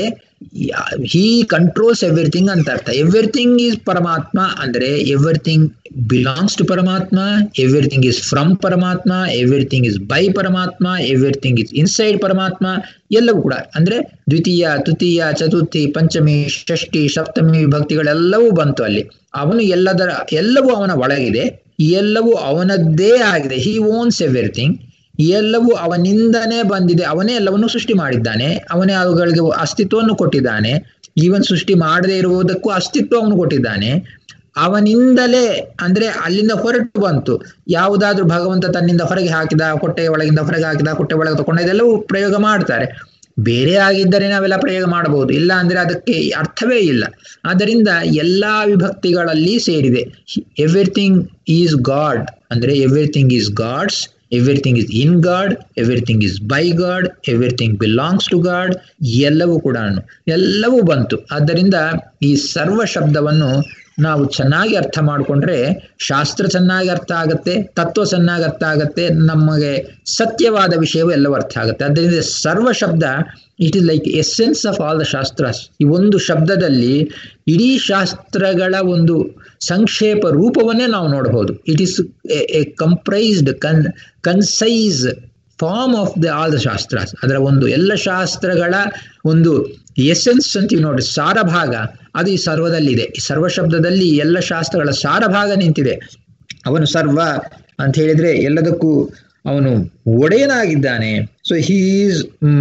ಹೀ ಕಂಟ್ರೋಲ್ಸ್ ಎವ್ರಿಥಿಂಗ್ ಅಂತ ಅರ್ಥ ಎವ್ರಿಥಿಂಗ್ ಈಸ್ ಪರಮಾತ್ಮ ಅಂದರೆ ಎವ್ರಿಥಿಂಗ್ ಬಿಲಾಂಗ್ಸ್ ಟು ಪರಮಾತ್ಮ ಎವ್ರಿಥಿಂಗ್ ಇಸ್ ಫ್ರಮ್ ಪರಮಾತ್ಮ ಎವ್ರಿಥಿಂಗ್ ಇಸ್ ಬೈ ಪರಮಾತ್ಮ ಎವ್ರಿಥಿಂಗ್ ಇಸ್ ಇನ್ಸೈಡ್ ಪರಮಾತ್ಮ ಎಲ್ಲವೂ ಕೂಡ ಅಂದ್ರೆ ದ್ವಿತೀಯ ತೃತೀಯ ಚತುರ್ಥಿ ಪಂಚಮಿ ಷಷ್ಠಿ ಸಪ್ತಮಿ ವಿಭಕ್ತಿಗಳೆಲ್ಲವೂ ಬಂತು ಅಲ್ಲಿ ಅವನು ಎಲ್ಲದರ ಎಲ್ಲವೂ ಅವನ ಒಳಗಿದೆ ಎಲ್ಲವೂ ಅವನದ್ದೇ ಆಗಿದೆ ಹಿ ಓನ್ಸ್ ಎವ್ರಿಥಿಂಗ್ ಎಲ್ಲವೂ ಅವನಿಂದನೇ ಬಂದಿದೆ ಅವನೇ ಎಲ್ಲವನ್ನು ಸೃಷ್ಟಿ ಮಾಡಿದ್ದಾನೆ ಅವನೇ ಅವುಗಳಿಗೆ ಅಸ್ತಿತ್ವವನ್ನು ಕೊಟ್ಟಿದ್ದಾನೆ ಈವನ್ ಸೃಷ್ಟಿ ಮಾಡದೇ ಇರುವುದಕ್ಕೂ ಅಸ್ತಿತ್ವ ಅವನು ಕೊಟ್ಟಿದ್ದಾನೆ ಅವನಿಂದಲೇ ಅಂದ್ರೆ ಅಲ್ಲಿಂದ ಹೊರಟು ಬಂತು ಯಾವುದಾದ್ರೂ ಭಗವಂತ ತನ್ನಿಂದ ಹೊರಗೆ ಹಾಕಿದ ಹೊಟ್ಟೆಯ ಒಳಗಿಂದ ಹೊರಗೆ ಹಾಕಿದ ಹೊಟ್ಟೆ ಒಳಗೆ ತಗೊಂಡ ಇದೆಲ್ಲವೂ ಪ್ರಯೋಗ ಮಾಡ್ತಾರೆ ಬೇರೆ ಆಗಿದ್ದರೆ ನಾವೆಲ್ಲ ಪ್ರಯೋಗ ಮಾಡಬಹುದು ಇಲ್ಲ ಅಂದ್ರೆ ಅದಕ್ಕೆ ಅರ್ಥವೇ ಇಲ್ಲ ಆದ್ದರಿಂದ ಎಲ್ಲಾ ವಿಭಕ್ತಿಗಳಲ್ಲಿ ಸೇರಿದೆ ಎವ್ರಿಥಿಂಗ್ ಈಸ್ ಗಾಡ್ ಅಂದ್ರೆ everything is God's everything is in God everything is by God everything belongs to God ಎಲ್ಲವೂ ಕೂಡ ಎಲ್ಲವೂ ಬಂತು ಆದ್ದರಿಂದ ಈ ಸರ್ವ ಶಬ್ದವನ್ನು ನಾವು ಚೆನ್ನಾಗಿ ಅರ್ಥ ಮಾಡಿಕೊಂಡ್ರೆ ಶಾಸ್ತ್ರ ಚೆನ್ನಾಗಿ ಅರ್ಥ ಆಗುತ್ತೆ ತತ್ವ ಚೆನ್ನಾಗಿ ಅರ್ಥ ಆಗುತ್ತೆ ನಮಗೆ ಸತ್ಯವಾದ ವಿಷಯವೂ ಎಲ್ಲವೂ ಅರ್ಥ ಆಗುತ್ತೆ ಆದ್ದರಿಂದ ಸರ್ವ ಶಬ್ದ it is like essence of all the ಶಾಸ್ತ್ರಸ್ ಈ ಒಂದು ಶಬ್ದದಲ್ಲಿ ಇಡೀ ಶಾಸ್ತ್ರಗಳ ಒಂದು ಸಂಕ್ಷೇಪ ರೂಪವನ್ನೇ ನಾವು ನೋಡಬಹುದು ಇಟ್ ಈಸ್ ಎ ಕಂಪ್ರೈಸ್ಡ್ ಕನ್ concise form of the all the shastras ಅದರ ಒಂದು ಎಲ್ಲ ಶಾಸ್ತ್ರಗಳ ಒಂದು ಎಸೆನ್ಸ್ ಅಂತೀವಿ ನೋಡಿ ಸಾರಭಾಗ ಅದು ಈ ಸರ್ವದಲ್ಲಿದೆ ಈ ಸರ್ವ ಶಬ್ದದಲ್ಲಿ ಎಲ್ಲ ಶಾಸ್ತ್ರಗಳ ಸಾರಭಾಗ ನಿಂತಿದೆ ಅವನು ಸರ್ವ ಅಂತ ಹೇಳಿದ್ರೆ ಎಲ್ಲದಕ್ಕೂ ಅವನು ಒಡೆಯನಾಗಿದ್ದಾನೆ ಸೊ ಹೀಸ್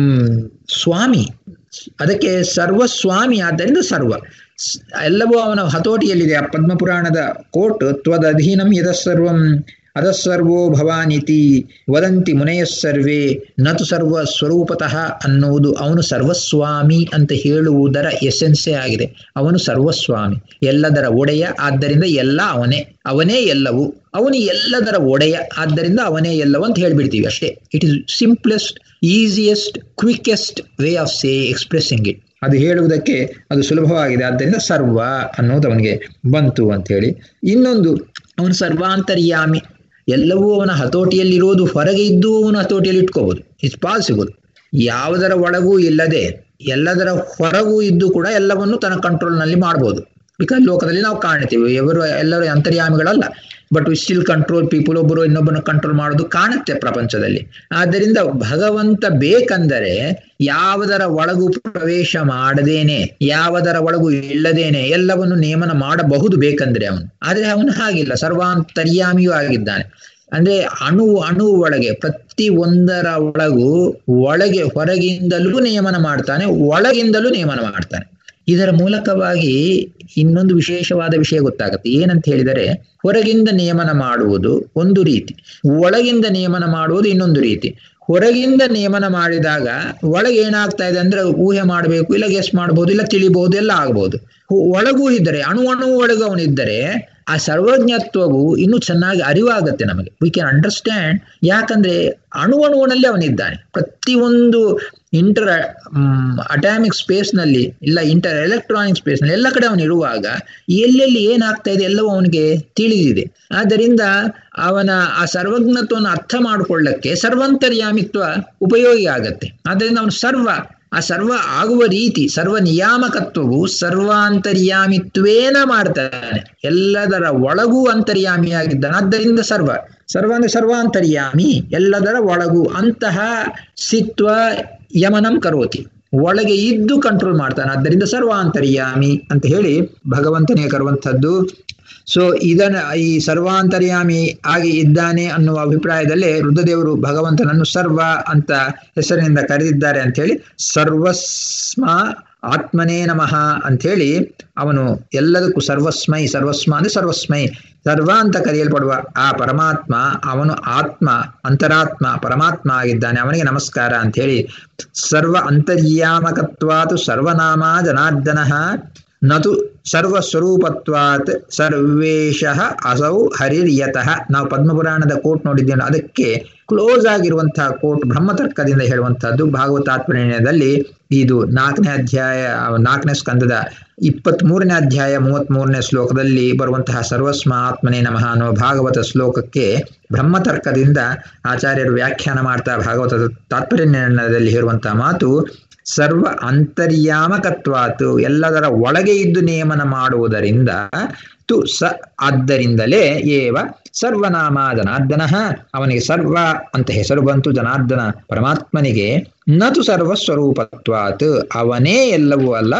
ಸ್ವಾಮಿ ಅದಕ್ಕೆ ಸರ್ವಸ್ವಾಮಿ ಆದ್ದರಿಂದ ಸರ್ವ ಎಲ್ಲವೂ ಅವನ ಹತೋಟಿಯಲ್ಲಿದೆ ಆ ಪದ್ಮಪುರಾಣದ ಕೋಟ್ ತ್ವದಧೀನಂ ಯದಸ್ಸರ್ವಂ ಅದಸ್ಸರ್ವೋ ಭವಾನಿತಿ ವದಂತಿ ಮುನೆಯಸ್ಸರ್ವೇ ನತು ಸರ್ವ ಸ್ವರೂಪತಃ ಅನ್ನುವುದು ಅವನು ಸರ್ವಸ್ವಾಮಿ ಅಂತ ಹೇಳುವುದರ ಎಸೆನ್ಸೇ ಆಗಿದೆ ಅವನು ಸರ್ವಸ್ವಾಮಿ ಎಲ್ಲದರ ಒಡೆಯ ಆದ್ದರಿಂದ ಎಲ್ಲ ಅವನೇ ಅವನೇ ಎಲ್ಲವೂ ಅವನು ಎಲ್ಲದರ ಒಡೆಯ ಆದ್ದರಿಂದ ಅವನೇ ಎಲ್ಲವೂ ಅಂತ ಹೇಳ್ಬಿಡ್ತೀವಿ ಅಷ್ಟೇ it is simplest easiest quickest way of say expressing it ಅದು ಹೇಳುವುದಕ್ಕೆ ಅದು ಸುಲಭವಾಗಿದೆ ಆದ್ದರಿಂದ ಸರ್ವ ಅನ್ನೋದು ಅವನಿಗೆ ಬಂತು ಅಂತ ಹೇಳಿ ಇನ್ನೊಂದು ಅವನು ಸರ್ವಾಂತರ್ಯಾಮಿ ಎಲ್ಲವೂ ಅವನ ಹತೋಟಿಯಲ್ಲಿರುವುದು ಹೊರಗೆ ಇದ್ದು ಅವನು ಹತೋಟಿಯಲ್ಲಿ ಇಟ್ಕೋಬಹುದು ಇಟ್ಸ್ ಪಾಸಿಬಲ್ ಯಾವುದರ ಒಳಗೂ ಇಲ್ಲದೆ ಎಲ್ಲದರ ಹೊರಗೂ ಇದ್ದು ಕೂಡ ಎಲ್ಲವನ್ನು ತನ್ನ ಕಂಟ್ರೋಲ್ನಲ್ಲಿ ಮಾಡ್ಬೋದು ಬಿಕಾಸ್ ಲೋಕದಲ್ಲಿ ನಾವು ಕಾಣ್ತೀವಿ ಎವರು ಎಲ್ಲರೂ ಅಂತರ್ಯಾಮಿಗಳಲ್ಲ but we still control people ಒಬ್ಬರು ಇನ್ನೊಬ್ಬನ ಕಂಟ್ರೋಲ್ ಮಾಡೋದು ಕಾಣುತ್ತೆ ಪ್ರಪಂಚದಲ್ಲಿ ಆದ್ದರಿಂದ ಭಗವಂತ ಬೇಕಂದರೆ ಯಾವುದರ ಒಳಗೂ ಪ್ರವೇಶ ಮಾಡದೇನೆ ಯಾವುದರ ಒಳಗೂ ಇಲ್ಲದೇನೆ ಎಲ್ಲವನ್ನು ನೇಮನ ಮಾಡಬಹುದು ಬೇಕಂದ್ರೆ ಅವನು ಆದ್ರೆ ಅವನು ಹಾಗಿಲ್ಲ ಸರ್ವಾಂತರ್ಯಾಮಿಯೂ ಆಗಿದ್ದಾನೆ ಅಂದ್ರೆ ಅಣು ಅಣು ಒಳಗೆ ಪ್ರತಿ ಒಂದರ ಒಳಗೂ ಒಳಗೆ ಹೊರಗಿಂದಲೂ ನಿಯಮನ ಮಾಡ್ತಾನೆ ಒಳಗಿಂದಲೂ ನಿಯಮನ ಮಾಡ್ತಾನೆ ಇದರ ಮೂಲಕವಾಗಿ ಇನ್ನೊಂದು ವಿಶೇಷವಾದ ವಿಷಯ ಗೊತ್ತಾಗುತ್ತೆ ಏನಂತ ಹೇಳಿದರೆ ಹೊರಗಿಂದ ನಿಯಮನ ಮಾಡುವುದು ಒಂದು ರೀತಿ ಒಳಗಿಂದ ನಿಯಮನ ಮಾಡುವುದು ಇನ್ನೊಂದು ರೀತಿ ಹೊರಗಿಂದ ನಿಯಮನ ಮಾಡಿದಾಗ ಒಳಗೆ ಏನಾಗ್ತಾ ಇದೆ ಅಂದ್ರೆ ಊಹೆ ಮಾಡಬೇಕು ಇಲ್ಲ ಗೆಸ್ ಮಾಡಬಹುದು ಇಲ್ಲ ತಿಳಿಬಹುದು ಎಲ್ಲ ಆಗ್ಬಹುದು ಒಳಗೂ ಇದ್ದರೆ ಅಣು ಅಣು ಒಳಗೂ ಅವನಿದ್ದರೆ ಆ ಸರ್ವಜ್ಞತ್ವವು ಇನ್ನೂ ಚೆನ್ನಾಗಿ ಅರಿವಾಗತ್ತೆ ನಮಗೆ ವಿ ಕ್ಯಾನ್ ಅಂಡರ್ಸ್ಟ್ಯಾಂಡ್ ಯಾಕಂದ್ರೆ ಅಣು ಅಣುವಿನಲ್ಲಿ ಅವನಿದ್ದಾನೆ ಪ್ರತಿಯೊಂದು ಇಂಟರ್ ಅಟಾಮಿಕ್ ಸ್ಪೇಸ್ನಲ್ಲಿ ಇಲ್ಲ ಇಂಟರ್ ಎಲೆಕ್ಟ್ರಾನಿಕ್ ಸ್ಪೇಸ್ನಲ್ಲಿ ಎಲ್ಲ ಕಡೆ ಅವನು ಇರುವಾಗ ಎಲ್ಲೆಲ್ಲಿ ಏನಾಗ್ತಾ ಇದೆ ಎಲ್ಲವೂ ಅವನಿಗೆ ತಿಳಿದಿದೆ ಆದ್ದರಿಂದ ಅವನ ಆ ಸರ್ವಜ್ಞತ್ವವನ್ನು ಅರ್ಥ ಮಾಡಿಕೊಳ್ಳಕ್ಕೆ ಸರ್ವಂತರ್ಯಾಮಿತ್ವ ಉಪಯೋಗಿ ಆಗತ್ತೆ ಆದ್ದರಿಂದ ಅವನು ಸರ್ವ ಆ ಸರ್ವ ಆಗುವ ರೀತಿ ಸರ್ವ ನಿಯಾಮಕತ್ವವು ಸರ್ವಾಂತರ್ಯಾಮಿತ್ವೇನ ಮಾಡ್ತಾನೆ ಎಲ್ಲದರ ಒಳಗೂ ಅಂತರ್ಯಾಮಿಯಾಗಿದ್ದಾನೆ ಆದ್ದರಿಂದ ಸರ್ವ ಸರ್ವ ಅಂದ್ರೆ ಸರ್ವಾಂತರ್ಯಾಮಿ ಎಲ್ಲದರ ಒಳಗೂ ಅಂತಹ ಸಿತ್ವ ಯಮನಂ ಕರೋತಿ ಒಳಗೆ ಇದ್ದು ಕಂಟ್ರೋಲ್ ಮಾಡ್ತಾನೆ ಆದ್ದರಿಂದ ಸರ್ವಾಂತರ್ಯಾಮಿ ಅಂತ ಹೇಳಿ ಭಗವಂತನೇ ಕರುವಂಥದ್ದು ಸೊ ಇದನ್ನ ಈ ಸರ್ವಾಂತರ್ಯಾಮಿ ಆಗಿ ಇದ್ದಾನೆ ಅನ್ನುವ ಅಭಿಪ್ರಾಯದಲ್ಲೇ ರುದ್ರದೇವರು ಭಗವಂತನನ್ನು ಸರ್ವ ಅಂತ ಹೆಸರಿನಿಂದ ಕರೆದಿದ್ದಾರೆ ಅಂತ ಹೇಳಿ ಸರ್ವಸ್ಮ ಆತ್ಮನೇ ನಮಃ ಅಂಥೇಳಿ ಅವನು ಎಲ್ಲದಕ್ಕೂ ಸರ್ವಸ್ಮೈ ಸರ್ವಸ್ಮ ಅಂದ್ರೆ ಸರ್ವಸ್ಮೈ ಸರ್ವ ಅಂತ ಕರೆಯಲ್ಪಡುವ ಆ ಪರಮಾತ್ಮ ಅವನು ಆತ್ಮ ಅಂತರಾತ್ಮ ಪರಮಾತ್ಮ ಆಗಿದ್ದಾನೆ ಅವನಿಗೆ ನಮಸ್ಕಾರ ಅಂತ ಹೇಳಿ ಸರ್ವ ಅಂತರ್ಯಾಮಕತ್ವಾತು ಸರ್ವನಾಮ ಜನಾರ್ದನ ನತು ಸರ್ವಸ್ವರೂಪತ್ವಾತ್ ಸರ್ವೇಶಃ ಅಸೌ ಹರಿರ್ಯತಃ ನಾವು ಪದ್ಮಪುರಾಣದ ಕೋಟ್ ನೋಡಿದ್ದೇವೆ ಅದಕ್ಕೆ ಕ್ಲೋಸ್ ಆಗಿರುವಂತಹ ಕೋಟ್ ಬ್ರಹ್ಮತರ್ಕದಿಂದ ಹೇಳುವಂತಹದ್ದು ಭಾಗವತಾತ್ಮರ್ಯದಲ್ಲಿ ಇದು ನಾಲ್ಕನೇ ಅಧ್ಯಾಯ ನಾಲ್ಕನೇ ಸ್ಕಂದದ ಇಪ್ಪತ್ತ್ ಮೂರನೇ ಅಧ್ಯಾಯ ಮೂವತ್ತ್ ಮೂರನೇ ಶ್ಲೋಕದಲ್ಲಿ ಬರುವಂತಹ ಸರ್ವಸ್ಮ ಆತ್ಮನೇ ನಮಃ ಅನ್ನುವ ಭಾಗವತ ಶ್ಲೋಕಕ್ಕೆ ಬ್ರಹ್ಮತರ್ಕದಿಂದ ಆಚಾರ್ಯರು ವ್ಯಾಖ್ಯಾನ ಮಾಡ್ತಾ ಭಾಗವತದ ತಾತ್ಪರ್ಯ ನಿರ್ಣಯದಲ್ಲಿ ಹೇಳುವಂತಹ ಮಾತು ಸರ್ವ ಅಂತರ್ಯಾಮಕತ್ವಾತು ಎಲ್ಲದರ ಒಳಗೆ ಇದ್ದು ನೇಮನ ಮಾಡುವುದರಿಂದ ತು ಸ ಆದ್ದರಿಂದಲೇ ಏವ ಸರ್ವನಾಮ ಜನಾರ್ದನ ಅವನಿಗೆ ಸರ್ವ ಅಂತ ಹೆಸರು ಬಂತು ಜನಾರ್ದನ ಪರಮಾತ್ಮನಿಗೆ ನತು ಸರ್ವಸ್ವರೂಪತ್ವಾತ್ ಅವನೇ ಎಲ್ಲವೂ ಅಲ್ಲ